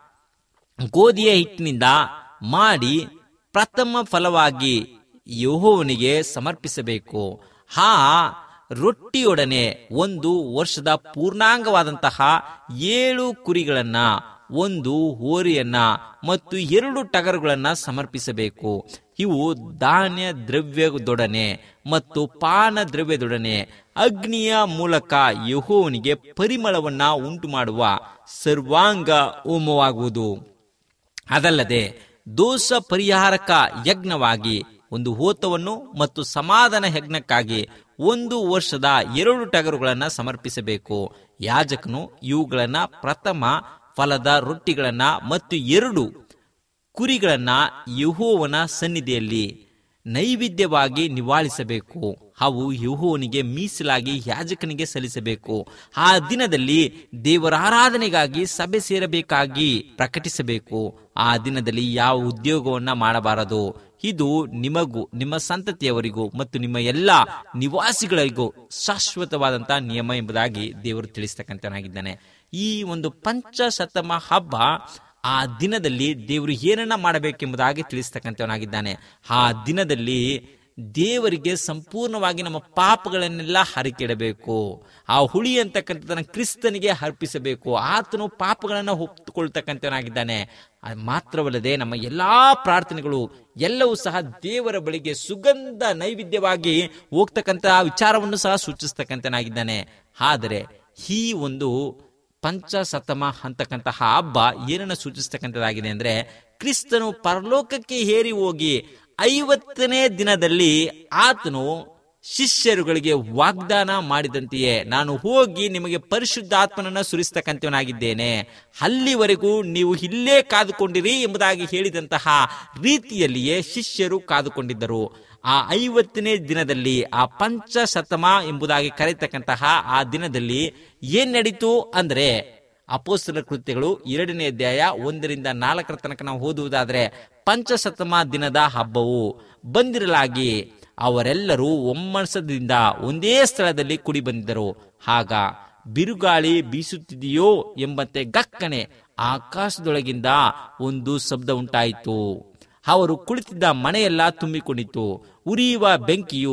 ಗೋಧಿಯ ಹಿಟ್ಟಿನಿಂದ ಮಾಡಿ ಪ್ರಥಮ ಫಲವಾಗಿ ಯಹೋವನಿಗೆ ಸಮರ್ಪಿಸಬೇಕು ಆ ರೊಟ್ಟಿಯೊಡನೆ ಒಂದು ವರ್ಷದ ಪೂರ್ಣಾಂಗವಾದಂತಹ ಏಳು ಕುರಿಗಳನ್ನ ಒಂದು ಹೋರಿಯನ್ನ ಮತ್ತು ಎರಡು ಟಗರುಗಳನ್ನ ಸಮರ್ಪಿಸಬೇಕು ಇವು ಧಾನ್ಯ ದ್ರವ್ಯದೊಡನೆ ಮತ್ತು ಪಾನ ದ್ರವ್ಯದೊಡನೆ ಅಗ್ನಿಯ ಮೂಲಕ ಯಹೋವನಿಗೆ ಪರಿಮಳವನ್ನ ಉಂಟು ಮಾಡುವ ಸರ್ವಾಂಗ ಹೋಮವಾಗುವುದು ಅದಲ್ಲದೆ ದೋಷ ಪರಿಹಾರಕ ಯಜ್ಞವಾಗಿ ಒಂದು ಹೋತವನ್ನು ಮತ್ತು ಸಮಾಧಾನ ಯಜ್ಞಕ್ಕಾಗಿ ಒಂದು ವರ್ಷದ ಎರಡು ಟಗರುಗಳನ್ನ ಸಮರ್ಪಿಸಬೇಕು ಯಾಜಕನು ಇವುಗಳನ್ನ ಪ್ರಥಮ ಫಲದ ರೊಟ್ಟಿಗಳನ್ನ ಮತ್ತು ಎರಡು ಕುರಿಗಳನ್ನ ಯಹೋವನ ಸನ್ನಿಧಿಯಲ್ಲಿ ನೈವೇದ್ಯವಾಗಿ ನಿವಾಳಿಸಬೇಕು ಅವು ಯಹೋವನಿಗೆ ಮೀಸಲಾಗಿ ಯಾಜಕನಿಗೆ ಸಲ್ಲಿಸಬೇಕು ಆ ದಿನದಲ್ಲಿ ದೇವರ ಆರಾಧನೆಗಾಗಿ ಸಭೆ ಸೇರಬೇಕಾಗಿ ಪ್ರಕಟಿಸಬೇಕು ಆ ದಿನದಲ್ಲಿ ಯಾವ ಉದ್ಯೋಗವನ್ನ ಮಾಡಬಾರದು ಇದು ನಿಮಗೂ ನಿಮ್ಮ ಸಂತತಿಯವರಿಗೂ ಮತ್ತು ನಿಮ್ಮ ಎಲ್ಲ ನಿವಾಸಿಗಳಿಗೂ ಶಾಶ್ವತವಾದಂತಹ ನಿಯಮ ಎಂಬುದಾಗಿ ದೇವರು ತಿಳಿಸ್ತಕ್ಕಂಥನಾಗಿದ್ದಾನೆ ಈ ಒಂದು ಪಂಚಶತಮ ಹಬ್ಬ ಆ ದಿನದಲ್ಲಿ ದೇವರು ಏನನ್ನ ಮಾಡಬೇಕೆಂಬುದಾಗಿ ತಿಳಿಸ್ತಕ್ಕಂಥವನಾಗಿದ್ದಾನೆ ಆ ದಿನದಲ್ಲಿ ದೇವರಿಗೆ ಸಂಪೂರ್ಣವಾಗಿ ನಮ್ಮ ಪಾಪಗಳನ್ನೆಲ್ಲ ಹರಿಕಿಡಬೇಕು ಆ ಹುಳಿ ಅಂತಕ್ಕಂಥದನ್ನ ಕ್ರಿಸ್ತನಿಗೆ ಅರ್ಪಿಸಬೇಕು ಆತನು ಪಾಪಗಳನ್ನು ಒಪ್ಪಿಕೊಳ್ತಕ್ಕಂಥವನಾಗಿದ್ದಾನೆ ಅದ್ ಮಾತ್ರವಲ್ಲದೆ ನಮ್ಮ ಎಲ್ಲಾ ಪ್ರಾರ್ಥನೆಗಳು ಎಲ್ಲವೂ ಸಹ ದೇವರ ಬಳಿಗೆ ಸುಗಂಧ ನೈವೇದ್ಯವಾಗಿ ಹೋಗ್ತಕ್ಕಂತಹ ವಿಚಾರವನ್ನು ಸಹ ಸೂಚಿಸ್ತಕ್ಕಂಥನಾಗಿದ್ದಾನೆ ಆದರೆ ಈ ಒಂದು ಪಂಚಸತಮ ಅಂತಕ್ಕಂತಹ ಹಬ್ಬ ಏನನ್ನ ಸೂಚಿಸ್ತಕ್ಕಂಥದ್ದಾಗಿದೆ ಅಂದ್ರೆ ಕ್ರಿಸ್ತನು ಪರಲೋಕಕ್ಕೆ ಹೇರಿ ಹೋಗಿ ಐವತ್ತನೇ ದಿನದಲ್ಲಿ ಆತನು ಶಿಷ್ಯರುಗಳಿಗೆ ವಾಗ್ದಾನ ಮಾಡಿದಂತೆಯೇ ನಾನು ಹೋಗಿ ನಿಮಗೆ ಪರಿಶುದ್ಧಾತ್ಮನನ್ನ ಸುರಿಸ್ತಕ್ಕಂಥವನಾಗಿದ್ದೇನೆ ಅಲ್ಲಿವರೆಗೂ ನೀವು ಇಲ್ಲೇ ಕಾದುಕೊಂಡಿರಿ ಎಂಬುದಾಗಿ ಹೇಳಿದಂತಹ ರೀತಿಯಲ್ಲಿಯೇ ಶಿಷ್ಯರು ಕಾದುಕೊಂಡಿದ್ದರು ಆ ಐವತ್ತನೇ ದಿನದಲ್ಲಿ ಆ ಪಂಚಶತಮ ಎಂಬುದಾಗಿ ಕರೆತಕ್ಕಂತಹ ಆ ದಿನದಲ್ಲಿ ಏನ್ ನಡೀತು ಅಂದ್ರೆ ಅಪೋಸ್ತಲ ಕೃತ್ಯಗಳು ಎರಡನೇ ಅಧ್ಯಾಯ ಒಂದರಿಂದ ನಾಲ್ಕರ ತನಕ ನಾವು ಓದುವುದಾದ್ರೆ ಪಂಚಶತಮ ದಿನದ ಹಬ್ಬವು ಬಂದಿರಲಾಗಿ ಅವರೆಲ್ಲರೂ ಒಮ್ಮನಸದಿಂದ ಒಂದೇ ಸ್ಥಳದಲ್ಲಿ ಕುಡಿ ಬಂದಿದ್ದರು ಆಗ ಬಿರುಗಾಳಿ ಬೀಸುತ್ತಿದೆಯೋ ಎಂಬಂತೆ ಗಕ್ಕನೆ ಆಕಾಶದೊಳಗಿಂದ ಒಂದು ಶಬ್ದ ಉಂಟಾಯಿತು ಅವರು ಕುಳಿತಿದ್ದ ಮನೆಯೆಲ್ಲ ತುಂಬಿಕೊಂಡಿತು ಉರಿಯುವ ಬೆಂಕಿಯು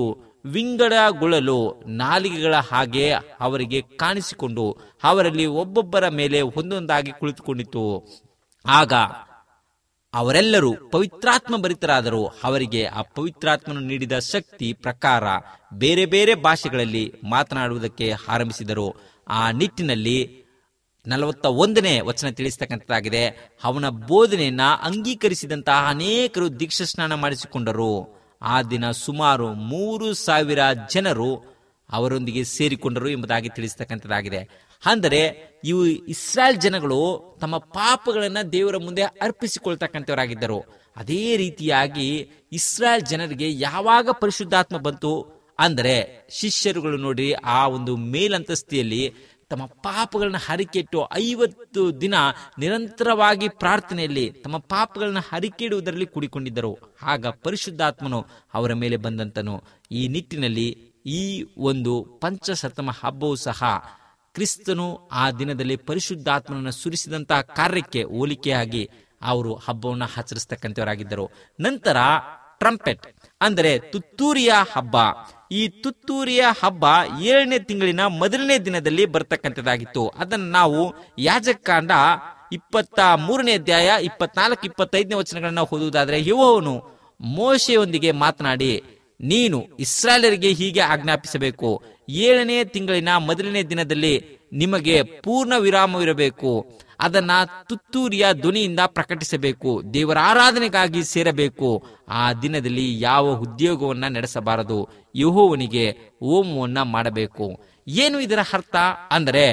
ವಿಂಗಡಗೊಳ್ಳಲು ನಾಲಿಗೆಗಳ ಹಾಗೆ ಅವರಿಗೆ ಕಾಣಿಸಿಕೊಂಡು ಅವರಲ್ಲಿ ಒಬ್ಬೊಬ್ಬರ ಮೇಲೆ ಒಂದೊಂದಾಗಿ ಕುಳಿತುಕೊಂಡಿತು ಆಗ ಅವರೆಲ್ಲರೂ ಪವಿತ್ರಾತ್ಮ ಭರಿತರಾದರು ಅವರಿಗೆ ಆ ಪವಿತ್ರಾತ್ಮನು ನೀಡಿದ ಶಕ್ತಿ ಪ್ರಕಾರ ಬೇರೆ ಬೇರೆ ಭಾಷೆಗಳಲ್ಲಿ ಮಾತನಾಡುವುದಕ್ಕೆ ಆರಂಭಿಸಿದರು ಆ ನಿಟ್ಟಿನಲ್ಲಿ ನಲವತ್ತ ಒಂದನೇ ವಚನ ತಿಳಿಸ್ತಕ್ಕಂಥದ್ದಾಗಿದೆ ಅವನ ಬೋಧನೆಯನ್ನ ಅಂಗೀಕರಿಸಿದಂತಹ ಅನೇಕರು ದೀಕ್ಷಾ ಸ್ನಾನ ಮಾಡಿಸಿಕೊಂಡರು ಆ ದಿನ ಸುಮಾರು ಮೂರು ಸಾವಿರ ಜನರು ಅವರೊಂದಿಗೆ ಸೇರಿಕೊಂಡರು ಎಂಬುದಾಗಿ ತಿಳಿಸ್ತಕ್ಕಂಥದ್ದಾಗಿದೆ ಅಂದರೆ ಇವು ಇಸ್ರಾಯೇಲ್ ಜನಗಳು ತಮ್ಮ ಪಾಪಗಳನ್ನ ದೇವರ ಮುಂದೆ ಅರ್ಪಿಸಿಕೊಳ್ತಕ್ಕಂಥವರಾಗಿದ್ದರು ಅದೇ ರೀತಿಯಾಗಿ ಇಸ್ರಾಯೇಲ್ ಜನರಿಗೆ ಯಾವಾಗ ಪರಿಶುದ್ಧಾತ್ಮ ಬಂತು ಅಂದರೆ ಶಿಷ್ಯರುಗಳು ನೋಡಿ ಆ ಒಂದು ಮೇಲಂತಸ್ತಿಯಲ್ಲಿ ತಮ್ಮ ಪಾಪಗಳನ್ನ ಹರಿಕೆಟ್ಟು ಐವತ್ತು ದಿನ ನಿರಂತರವಾಗಿ ಪ್ರಾರ್ಥನೆಯಲ್ಲಿ ತಮ್ಮ ಪಾಪಗಳನ್ನ ಹರಿಕೆಡುವುದರಲ್ಲಿ ಕೂಡಿಕೊಂಡಿದ್ದರು ಆಗ ಪರಿಶುದ್ಧಾತ್ಮನು ಅವರ ಮೇಲೆ ಬಂದಂತನು ಈ ನಿಟ್ಟಿನಲ್ಲಿ ಈ ಒಂದು ಪಂಚಸತಮ ಹಬ್ಬವು ಸಹ ಕ್ರಿಸ್ತನು ಆ ದಿನದಲ್ಲಿ ಪರಿಶುದ್ಧಾತ್ಮನನ್ನು ಸುರಿಸಿದಂತಹ ಕಾರ್ಯಕ್ಕೆ ಹೋಲಿಕೆಯಾಗಿ ಅವರು ಹಬ್ಬವನ್ನು ಆಚರಿಸ್ತಕ್ಕಂಥವರಾಗಿದ್ದರು ನಂತರ ಟ್ರಂಪೆಟ್ ಅಂದರೆ ತುತ್ತೂರಿಯ ಹಬ್ಬ ಈ ತುತ್ತೂರಿಯ ಹಬ್ಬ ಏಳನೇ ತಿಂಗಳಿನ ಮೊದಲನೇ ದಿನದಲ್ಲಿ ಬರ್ತಕ್ಕಂಥದ್ದಾಗಿತ್ತು ಅದನ್ನು ನಾವು ಯಾಜಕಾಂಡ ಇಪ್ಪತ್ತ ಮೂರನೇ ಅಧ್ಯಾಯ ಇಪ್ಪತ್ನಾಲ್ಕು ಇಪ್ಪತ್ತೈದನೇ ವಚನಗಳನ್ನ ಓದುವುದಾದ್ರೆ ಯುವವನು ಮೋಶೆಯೊಂದಿಗೆ ಮಾತನಾಡಿ ನೀನು ಇಸ್ರಾಯೇಲರಿಗೆ ಹೀಗೆ ಆಜ್ಞಾಪಿಸಬೇಕು ಏಳನೇ ತಿಂಗಳಿನ ಮೊದಲನೇ ದಿನದಲ್ಲಿ ನಿಮಗೆ ಪೂರ್ಣ ವಿರಾಮವಿರಬೇಕು ಅದನ್ನ ತುತ್ತೂರಿಯ ಧ್ವನಿಯಿಂದ ಪ್ರಕಟಿಸಬೇಕು ದೇವರ ಆರಾಧನೆಗಾಗಿ ಸೇರಬೇಕು ಆ ದಿನದಲ್ಲಿ ಯಾವ ಉದ್ಯೋಗವನ್ನ ನಡೆಸಬಾರದು ಯಹೋವನಿಗೆ ಹೋಮವನ್ನ ಮಾಡಬೇಕು ಏನು ಇದರ ಅರ್ಥ ಅಂದರೆ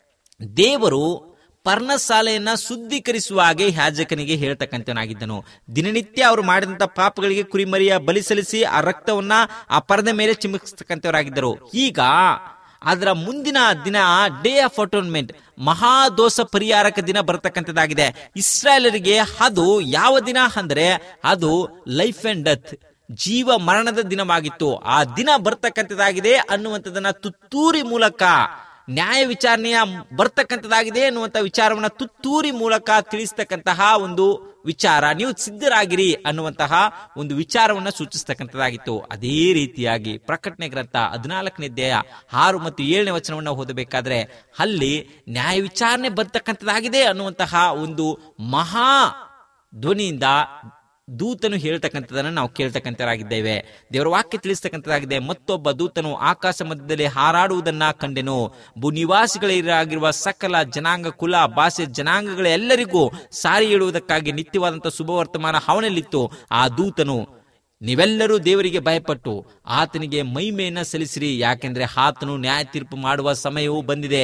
ದೇವರು ಪರ್ಣಶಾಲೆಯನ್ನ ಶುದ್ಧೀಕರಿಸುವ ಹಾಗೆ ಯಾಜಕನಿಗೆ ಹೇಳ್ತಕ್ಕಂಥವನಾಗಿದ್ದನು ದಿನನಿತ್ಯ ಅವರು ಮಾಡಿದಂತ ಪಾಪಗಳಿಗೆ ಕುರಿಮರಿಯ ಬಲಿ ಸಲ್ಲಿಸಿ ಆ ರಕ್ತವನ್ನ ಆ ಪರದೆ ಮೇಲೆ ಚಿಮುಕಿಸ್ತಕ್ಕಂಥವರಾಗಿದ್ದರು ಈಗ ಅದರ ಮುಂದಿನ ದಿನ ಡೇ ಆಫ್ ಅಟೋನ್ಮೆಂಟ್ ಮಹಾದೋಷ ಪರಿಹಾರಕ ದಿನ ಬರತಕ್ಕಂಥದ್ದಾಗಿದೆ ಇಸ್ರಾಯೇಲರಿಗೆ ಅದು ಯಾವ ದಿನ ಅಂದ್ರೆ ಅದು ಲೈಫ್ ಅಂಡ್ ಡೆತ್ ಜೀವ ಮರಣದ ದಿನವಾಗಿತ್ತು ಆ ದಿನ ಬರ್ತಕ್ಕಂಥದ್ದಾಗಿದೆ ಅನ್ನುವಂಥದ್ದನ್ನ ತುತ್ತೂರಿ ಮೂಲಕ ನ್ಯಾಯ ವಿಚಾರಣೆಯ ಬರ್ತಕ್ಕಂಥದ್ದಾಗಿದೆ ಅನ್ನುವಂಥ ವಿಚಾರವನ್ನ ತುತ್ತೂರಿ ಮೂಲಕ ತಿಳಿಸ್ತಕ್ಕಂತಹ ಒಂದು ವಿಚಾರ ನೀವು ಸಿದ್ಧರಾಗಿರಿ ಅನ್ನುವಂತಹ ಒಂದು ವಿಚಾರವನ್ನ ಸೂಚಿಸ್ತಕ್ಕಂಥದ್ದಾಗಿತ್ತು ಅದೇ ರೀತಿಯಾಗಿ ಪ್ರಕಟಣೆ ಗ್ರಂಥ ಹದಿನಾಲ್ಕನೇ ಅಧ್ಯಾಯ ಆರು ಮತ್ತು ಏಳನೇ ವಚನವನ್ನ ಓದಬೇಕಾದ್ರೆ ಅಲ್ಲಿ ನ್ಯಾಯ ವಿಚಾರಣೆ ಬರ್ತಕ್ಕಂಥದ್ದಾಗಿದೆ ಅನ್ನುವಂತಹ ಒಂದು ಮಹಾ ಧ್ವನಿಯಿಂದ ದೂತನು ಹೇಳ್ತಕ್ಕಂಥದನ್ನ ನಾವು ಕೇಳ್ತಕ್ಕಂಥರಾಗಿದ್ದೇವೆ ದೇವರ ವಾಕ್ಯ ತಿಳಿಸ್ತಕ್ಕಂಥದ್ದಾಗಿದೆ ಮತ್ತೊಬ್ಬ ದೂತನು ಆಕಾಶ ಮಧ್ಯದಲ್ಲಿ ಹಾರಾಡುವುದನ್ನ ಕಂಡೆನು ಭೂನಿವಾಸಿಗಳಿರಾಗಿರುವ ಸಕಲ ಜನಾಂಗ ಕುಲ ಭಾಷೆ ಜನಾಂಗಗಳೆಲ್ಲರಿಗೂ ಸಾರಿ ಹೇಳುವುದಕ್ಕಾಗಿ ನಿತ್ಯವಾದಂತಹ ಶುಭವರ್ತಮಾನ ಅವನಲ್ಲಿತ್ತು ಆ ದೂತನು ನೀವೆಲ್ಲರೂ ದೇವರಿಗೆ ಭಯಪಟ್ಟು ಆತನಿಗೆ ಮಹಿಮೆಯನ್ನ ಸಲ್ಲಿಸಿರಿ ಯಾಕೆಂದ್ರೆ ಆತನು ನ್ಯಾಯ ತೀರ್ಪು ಮಾಡುವ ಸಮಯವೂ ಬಂದಿದೆ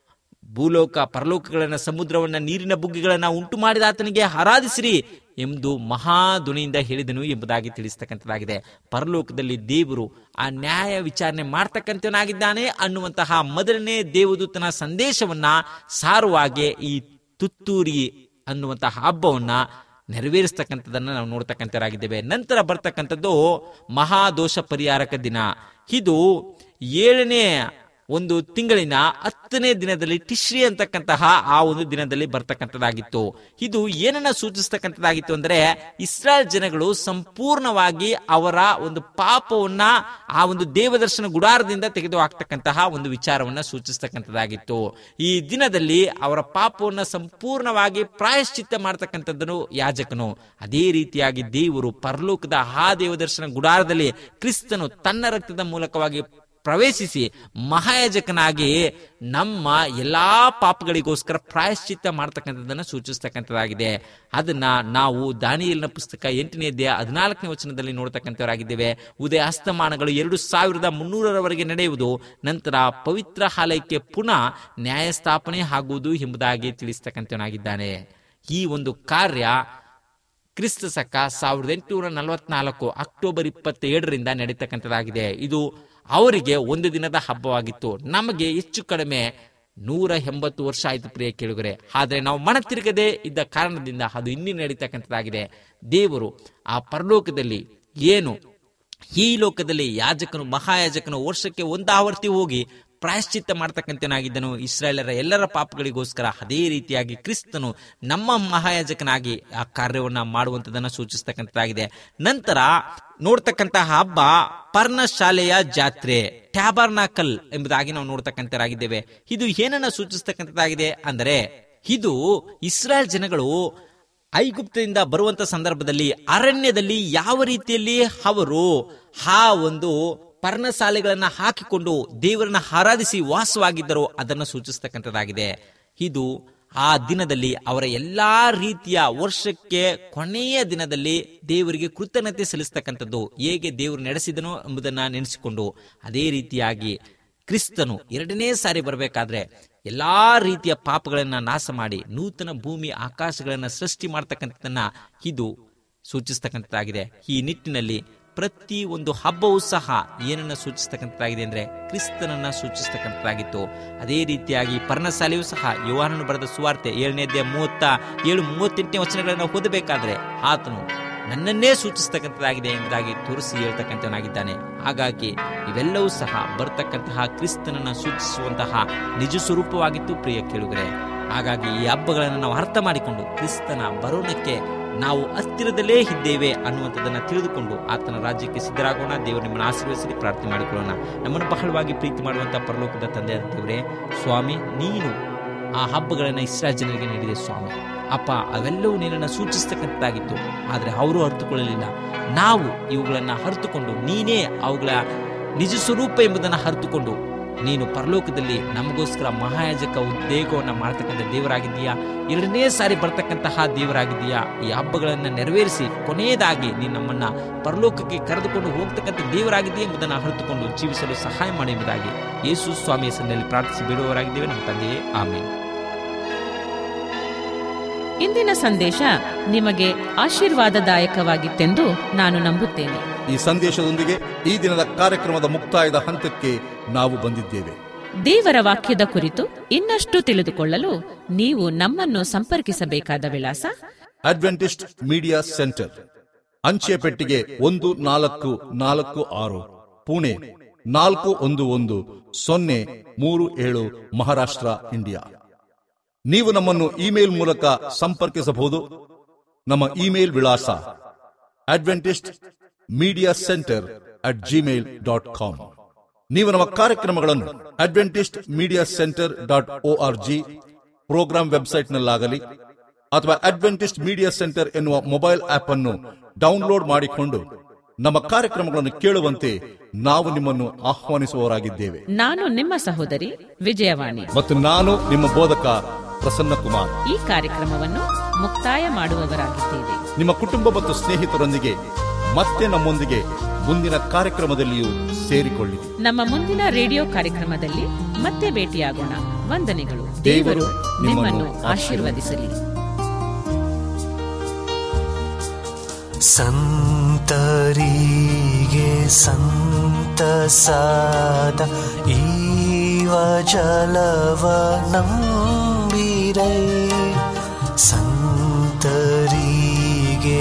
ಭೂಲೋಕ ಪರಲೋಕಗಳನ್ನ ಸಮುದ್ರವನ್ನ ನೀರಿನ ಬುಗ್ಗಿಗಳನ್ನ ಉಂಟು ಮಾಡಿದ ಆತನಿಗೆ ಆರಾಧಿಸಿರಿ ಎಂದು ಮಹಾಧ್ವನಿಯಿಂದ ಹೇಳಿದನು ಎಂಬುದಾಗಿ ತಿಳಿಸ್ತಕ್ಕಂಥದ್ದಾಗಿದೆ ಪರಲೋಕದಲ್ಲಿ ದೇವರು ಆ ನ್ಯಾಯ ವಿಚಾರಣೆ ಮಾಡ್ತಕ್ಕಂಥವನಾಗಿದ್ದಾನೆ ಅನ್ನುವಂತಹ ಮೊದಲನೇ ದೇವದೂತನ ಸಂದೇಶವನ್ನ ಸಾರುವಾಗೆ ಈ ತುತ್ತೂರಿ ಅನ್ನುವಂತಹ ಹಬ್ಬವನ್ನ ನೆರವೇರಿಸ್ತಕ್ಕಂಥದ್ದನ್ನ ನಾವು ನೋಡ್ತಕ್ಕಂಥರಾಗಿದ್ದೇವೆ ನಂತರ ಬರ್ತಕ್ಕಂಥದ್ದು ಮಹಾದೋಷ ಪರಿಹಾರಕ ದಿನ ಇದು ಏಳನೇ ಒಂದು ತಿಂಗಳಿನ ಹತ್ತನೇ ದಿನದಲ್ಲಿ ಟಿಶ್ರಿ ಅಂತಕ್ಕಂತಹ ಆ ಒಂದು ದಿನದಲ್ಲಿ ಬರ್ತಕ್ಕಂಥದ್ದಾಗಿತ್ತು ಇದು ಏನನ್ನ ಸೂಚಿಸ್ತಕ್ಕಂಥದ್ದಾಗಿತ್ತು ಅಂದ್ರೆ ಇಸ್ರಾಯೇಲ್ ಜನಗಳು ಸಂಪೂರ್ಣವಾಗಿ ಅವರ ಒಂದು ಪಾಪವನ್ನ ಆ ಒಂದು ದೇವದರ್ಶನ ಗುಡಾರದಿಂದ ತೆಗೆದು ಹಾಕ್ತಕ್ಕಂತಹ ಒಂದು ವಿಚಾರವನ್ನ ಸೂಚಿಸ್ತಕ್ಕಂಥದ್ದಾಗಿತ್ತು ಈ ದಿನದಲ್ಲಿ ಅವರ ಪಾಪವನ್ನ ಸಂಪೂರ್ಣವಾಗಿ ಪ್ರಾಯಶ್ಚಿತ್ತ ಮಾಡ್ತಕ್ಕಂಥದ್ದನು ಯಾಜಕನು ಅದೇ ರೀತಿಯಾಗಿ ದೇವರು ಪರಲೋಕದ ಆ ದೇವದರ್ಶನ ಗುಡಾರದಲ್ಲಿ ಕ್ರಿಸ್ತನು ತನ್ನ ರಕ್ತದ ಮೂಲಕವಾಗಿ ಪ್ರವೇಶಿಸಿ ಮಹಾಯಾಜಕನಾಗಿ ನಮ್ಮ ಎಲ್ಲಾ ಪಾಪಗಳಿಗೋಸ್ಕರ ಪ್ರಾಯಶ್ಚಿತ್ತ ಮಾಡ್ತಕ್ಕಂಥದ್ದನ್ನು ಸೂಚಿಸ್ತಕ್ಕಂಥದ್ದಾಗಿದೆ ಅದನ್ನ ನಾವು ದಾನಿಯಲಿನ ಪುಸ್ತಕ ಎಂಟನೇ ಅಧ್ಯಾಯ ಹದಿನಾಲ್ಕನೇ ವಚನದಲ್ಲಿ ನೋಡ್ತಕ್ಕಂಥವರಾಗಿದ್ದೇವೆ ಉದಯ ಅಸ್ತಮಾನಗಳು ಎರಡು ಸಾವಿರದ ಮುನ್ನೂರರವರೆಗೆ ನಡೆಯುವುದು ನಂತರ ಪವಿತ್ರ ಆಲಯಕ್ಕೆ ಪುನಃ ನ್ಯಾಯಸ್ಥಾಪನೆ ಆಗುವುದು ಎಂಬುದಾಗಿ ತಿಳಿಸ್ತಕ್ಕಂಥವನಾಗಿದ್ದಾನೆ ಈ ಒಂದು ಕಾರ್ಯ ಕ್ರಿಸ್ತ ಶಕ ಸಾವಿರದ ಎಂಟುನೂರ ನಲವತ್ನಾಲ್ಕು ಅಕ್ಟೋಬರ್ ಇಪ್ಪತ್ತೇಳರಿಂದ ನಡೀತಕ್ಕಂಥದ್ದಾಗಿದೆ ಇದು ಅವರಿಗೆ ಒಂದು ದಿನದ ಹಬ್ಬವಾಗಿತ್ತು ನಮಗೆ ಹೆಚ್ಚು ಕಡಿಮೆ ನೂರ ಎಂಬತ್ತು ವರ್ಷ ಆಯ್ತು ಪ್ರಿಯ ಕೇಳುಗರೆ ಆದರೆ ನಾವು ಮನ ತಿರುಗದೆ ಇದ್ದ ಕಾರಣದಿಂದ ಅದು ಇನ್ನೂ ನಡೀತಕ್ಕಂಥದ್ದಾಗಿದೆ ದೇವರು ಆ ಪರಲೋಕದಲ್ಲಿ ಏನು ಈ ಲೋಕದಲ್ಲಿ ಯಾಜಕನು ಮಹಾಯಾಜಕನು ವರ್ಷಕ್ಕೆ ಒಂದಾವರ್ತಿ ಹೋಗಿ ಪ್ರಾಯಶ್ಚಿತ್ತ ಮಾಡ್ತಕ್ಕಂಥನಾಗಿದ್ದನು ಇಸ್ರಾಯೇಲರ ಎಲ್ಲರ ಪಾಪಗಳಿಗೋಸ್ಕರ ಅದೇ ರೀತಿಯಾಗಿ ಕ್ರಿಸ್ತನು ನಮ್ಮ ಮಹಾಯಾಜಕನಾಗಿ ಆ ಕಾರ್ಯವನ್ನ ಮಾಡುವಂಥದ್ದನ್ನು ಸೂಚಿಸ್ತಕ್ಕಂಥದ್ದಾಗಿದೆ ನಂತರ ನೋಡ್ತಕ್ಕಂತಹ ಹಬ್ಬ ಪರ್ಣಶಾಲೆಯ ಜಾತ್ರೆ ಟ್ಯಾಬರ್ನಾಕಲ್ ಎಂಬುದಾಗಿ ನಾವು ನೋಡ್ತಕ್ಕಂಥರಾಗಿದ್ದೇವೆ ಇದು ಏನನ್ನ ಸೂಚಿಸ್ತಕ್ಕಂಥದ್ದಾಗಿದೆ ಅಂದರೆ ಇದು ಇಸ್ರಾಯೇಲ್ ಜನಗಳು ಐಗುಪ್ತದಿಂದ ಬರುವಂತ ಸಂದರ್ಭದಲ್ಲಿ ಅರಣ್ಯದಲ್ಲಿ ಯಾವ ರೀತಿಯಲ್ಲಿ ಅವರು ಆ ಒಂದು ಪರ್ಣಶಾಲೆಗಳನ್ನ ಹಾಕಿಕೊಂಡು ದೇವರನ್ನ ಆರಾಧಿಸಿ ವಾಸವಾಗಿದ್ದರೋ ಅದನ್ನು ಸೂಚಿಸ್ತಕ್ಕಂಥದ್ದಾಗಿದೆ ಇದು ಆ ದಿನದಲ್ಲಿ ಅವರ ಎಲ್ಲಾ ರೀತಿಯ ವರ್ಷಕ್ಕೆ ಕೊನೆಯ ದಿನದಲ್ಲಿ ದೇವರಿಗೆ ಕೃತಜ್ಞತೆ ಸಲ್ಲಿಸ್ತಕ್ಕಂಥದ್ದು ಹೇಗೆ ದೇವರು ನಡೆಸಿದನೋ ಎಂಬುದನ್ನ ನೆನೆಸಿಕೊಂಡು ಅದೇ ರೀತಿಯಾಗಿ ಕ್ರಿಸ್ತನು ಎರಡನೇ ಸಾರಿ ಬರಬೇಕಾದ್ರೆ ಎಲ್ಲಾ ರೀತಿಯ ಪಾಪಗಳನ್ನ ನಾಶ ಮಾಡಿ ನೂತನ ಭೂಮಿ ಆಕಾಶಗಳನ್ನ ಸೃಷ್ಟಿ ಮಾಡ್ತಕ್ಕಂಥದ್ದನ್ನ ಇದು ಸೂಚಿಸ್ತಕ್ಕಂಥದ್ದಾಗಿದೆ ಈ ನಿಟ್ಟಿನಲ್ಲಿ ಪ್ರತಿ ಒಂದು ಹಬ್ಬವೂ ಸಹ ಏನನ್ನ ಸೂಚಿಸ್ತಕ್ಕಂಥದ್ದಾಗಿದೆ ಅಂದ್ರೆ ಕ್ರಿಸ್ತನನ್ನ ಸೂಚಿಸ್ತಕ್ಕಂಥದ್ದಾಗಿತ್ತು ಅದೇ ರೀತಿಯಾಗಿ ಪರ್ಣಶಾಲೆಯೂ ಸಹ ಯುವಾನನು ಬರೆದ ಸುವಾರ್ತೆ ಏಳನೇ ಅಧ್ಯಾಯ ಮೂವತ್ತ ಏಳು ಮೂವತ್ತೆಂಟನೇ ವಚನಗಳನ್ನು ಓದಬೇಕಾದ್ರೆ ಆತನು ನನ್ನನ್ನೇ ಸೂಚಿಸ್ತಕ್ಕಂಥದ್ದಾಗಿದೆ ಎಂಬುದಾಗಿ ತೋರಿಸಿ ಹೇಳ್ತಕ್ಕಂಥವನಾಗಿದ್ದಾನೆ ಹಾಗಾಗಿ ಇವೆಲ್ಲವೂ ಸಹ ಬರ್ತಕ್ಕಂತಹ ಕ್ರಿಸ್ತನನ್ನ ಸೂಚಿಸುವಂತಹ ನಿಜ ಸ್ವರೂಪವಾಗಿತ್ತು ಪ್ರಿಯ ಕೇಳುಗರೆ ಹಾಗಾಗಿ ಈ ಹಬ್ಬಗಳನ್ನು ನಾವು ಅರ್ಥ ಮಾಡಿಕೊಂಡು ಕ್ರಿಸ್ತನ ಬರೋಣಕ್ಕೆ ನಾವು ಹತ್ತಿರದಲ್ಲೇ ಇದ್ದೇವೆ ಅನ್ನುವಂಥದ್ದನ್ನ ತಿಳಿದುಕೊಂಡು ಆತನ ರಾಜ್ಯಕ್ಕೆ ಸಿದ್ಧರಾಗೋಣ ದೇವರು ನಿಮ್ಮನ್ನು ಆಶೀರ್ವದಿಸಲಿ ಪ್ರಾರ್ಥನೆ ಮಾಡಿಕೊಳ್ಳೋಣ ನಮ್ಮನ್ನು ಬಹಳವಾಗಿ ಪ್ರೀತಿ ಮಾಡುವಂತಹ ಪರಲೋಕದ ತಂದೆಯಾದ ದೇವರೇ ಸ್ವಾಮಿ ನೀನು ಆ ಹಬ್ಬಗಳನ್ನು ಇಸ್ರಾ ಜನರಿಗೆ ನೀಡಿದೆ ಸ್ವಾಮಿ ಅಪ್ಪ ಅವೆಲ್ಲವೂ ನಿನ್ನನ್ನು ಸೂಚಿಸ್ತಕ್ಕಂಥದ್ದಾಗಿತ್ತು ಆದರೆ ಅವರು ಅರ್ಥಕೊಳ್ಳಲಿಲ್ಲ ನಾವು ಇವುಗಳನ್ನು ಅರ್ಥಕೊಂಡು ನೀನೇ ಅವುಗಳ ನಿಜ ಸ್ವರೂಪ ಎಂಬುದನ್ನು ಅರ್ಥಕೊಂಡು ನೀನು ಪರಲೋಕದಲ್ಲಿ ನಮಗೋಸ್ಕರ ಮಹಾಯಾಜಕ ಉದ್ಯೋಗವನ್ನು ಮಾಡ್ತಕ್ಕಂಥ ದೇವರಾಗಿದ್ದೀಯಾ ಎರಡನೇ ಸಾರಿ ಬರ್ತಕ್ಕಂತಹ ದೇವರಾಗಿದ್ದೀಯಾ ಈ ಹಬ್ಬಗಳನ್ನು ನೆರವೇರಿಸಿ ಕೊನೆಯದಾಗಿ ನೀನು ನಮ್ಮನ್ನ ಪರಲೋಕಕ್ಕೆ ಕರೆದುಕೊಂಡು ಹೋಗ್ತಕ್ಕಂಥ ದೇವರಾಗಿದೆಯಾ ಎಂಬುದನ್ನು ಅರಿತುಕೊಂಡು ಜೀವಿಸಲು ಸಹಾಯ ಮಾಡಿ ಎಂಬುದಾಗಿ ಯೇಸು ಸ್ವಾಮಿ ಹೆಸರಿನಲ್ಲಿ ಪ್ರಾರ್ಥಿಸಿ ಬಿಡುವವರಾಗಿದ್ದೇವೆ ನಮ್ಮ ತಂದೆಯೇ ಆಮೇಲೆ ಇಂದಿನ ಸಂದೇಶ ನಿಮಗೆ ಆಶೀರ್ವಾದದಾಯಕವಾಗಿತ್ತೆಂದು ನಾನು ನಂಬುತ್ತೇನೆ ಈ ಸಂದೇಶದೊಂದಿಗೆ ಈ ದಿನದ ಕಾರ್ಯಕ್ರಮದ ಮುಕ್ತಾಯದ ಹಂತಕ್ಕೆ ನಾವು ಬಂದಿದ್ದೇವೆ ದೇವರ ವಾಕ್ಯದ ಕುರಿತು ಇನ್ನಷ್ಟು ತಿಳಿದುಕೊಳ್ಳಲು ನೀವು ನಮ್ಮನ್ನು ಸಂಪರ್ಕಿಸಬೇಕಾದ ವಿಳಾಸ ಅಡ್ವೆಂಟಿಸ್ಟ್ ಮೀಡಿಯಾ ಸೆಂಟರ್ ಅಂಚೆ ಪೆಟ್ಟಿಗೆ ಒಂದು ನಾಲ್ಕು ನಾಲ್ಕು ಆರು ಪುಣೆ ನಾಲ್ಕು ಒಂದು ಒಂದು ಸೊನ್ನೆ ಮೂರು ಏಳು ಮಹಾರಾಷ್ಟ್ರ ಇಂಡಿಯಾ ನೀವು ನಮ್ಮನ್ನು ಇಮೇಲ್ ಮೂಲಕ ಸಂಪರ್ಕಿಸಬಹುದು ನಮ್ಮ ಇಮೇಲ್ ವಿಳಾಸ Adventist media centre at Gmail dot com ನೀವು ನಮ್ಮ ಕಾರ್ಯಕ್ರಮಗಳನ್ನು Adventist media centre dot O R G programme ವೆಬ್ಸೈಟ್ನಲ್ಲಾಗಲಿ ಅಥವಾ ಅಡ್ವೆಂಟಿಸ್ಟ್ ಮೀಡಿಯಾ ಸೆಂಟರ್ ಎನ್ನುವ ಮೊಬೈಲ್ ಆಪ್ ಅನ್ನು ಡೌನ್ಲೋಡ್ ಮಾಡಿಕೊಂಡು ನಮ್ಮ ಕಾರ್ಯಕ್ರಮಗಳನ್ನು ಕೇಳುವಂತೆ ನಾವು ನಿಮ್ಮನ್ನು ಆಹ್ವಾನಿಸುವವರಾಗಿದ್ದೇವೆ ನಾನು ನಿಮ್ಮ ಸಹೋದರಿ ವಿಜಯವಾಣಿ ಮತ್ತು ನಾನು ನಿಮ್ಮ ಬೋಧಕ ಪ್ರಸನ್ನ ಕುಮಾರ್ ಈ ಕಾರ್ಯಕ್ರಮವನ್ನು ಮುಕ್ತಾಯ ಮಾಡುವವರಾಗಿದ್ದೇವೆ ನಿಮ್ಮ ಕುಟುಂಬ ಮತ್ತು ಸ್ನೇಹಿತರೊಂದಿಗೆ ಮತ್ತೆ ನಮ್ಮೊಂದಿಗೆ ಮುಂದಿನ ಕಾರ್ಯಕ್ರಮದಲ್ಲಿಯೂ ಸೇರಿಕೊಳ್ಳಿ ನಮ್ಮ ಮುಂದಿನ ರೇಡಿಯೋ ಕಾರ್ಯಕ್ರಮದಲ್ಲಿ ಮತ್ತೆ ಭೇಟಿಯಾಗೋಣ ವಂದನೆಗಳು ದೇವರು ದೇವರು ನಿಮ್ಮನ್ನು ನಿಮ್ಮನ್ನು ಆಶೀರ್ವದಿಸಲಿ ಸಂತರಿಗೆ ಸಂತಸಾದ ಈವ ಜಲವ ನಂಬಿರೈ ಸಂತರಿಗೆ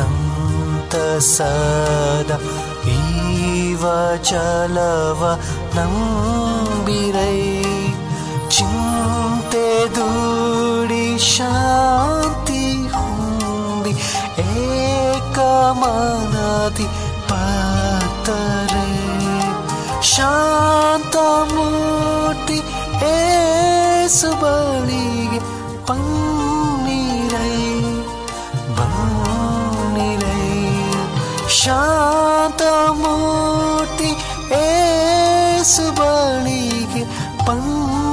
ಸಂತಸಾದ ಈವ ಜಲವ ನಂಬಿರೈ ಚಿಂತೆ ದೂಡಿ ಶಾಂತಿ ಹೊಂದಿ ಏಕಮನದಿ ಪಾತರೆ ಶಾಂತ ಮೂರ್ತಿ ಏಸು ಬಳಿಗೆ ಪನ್ನೀರೈ ಬನ್ನಿರೈ ಶಾಂತ ಮೂರ್ತಿ ಏಸು ಬಳಿಗೆ ಪನ್ನ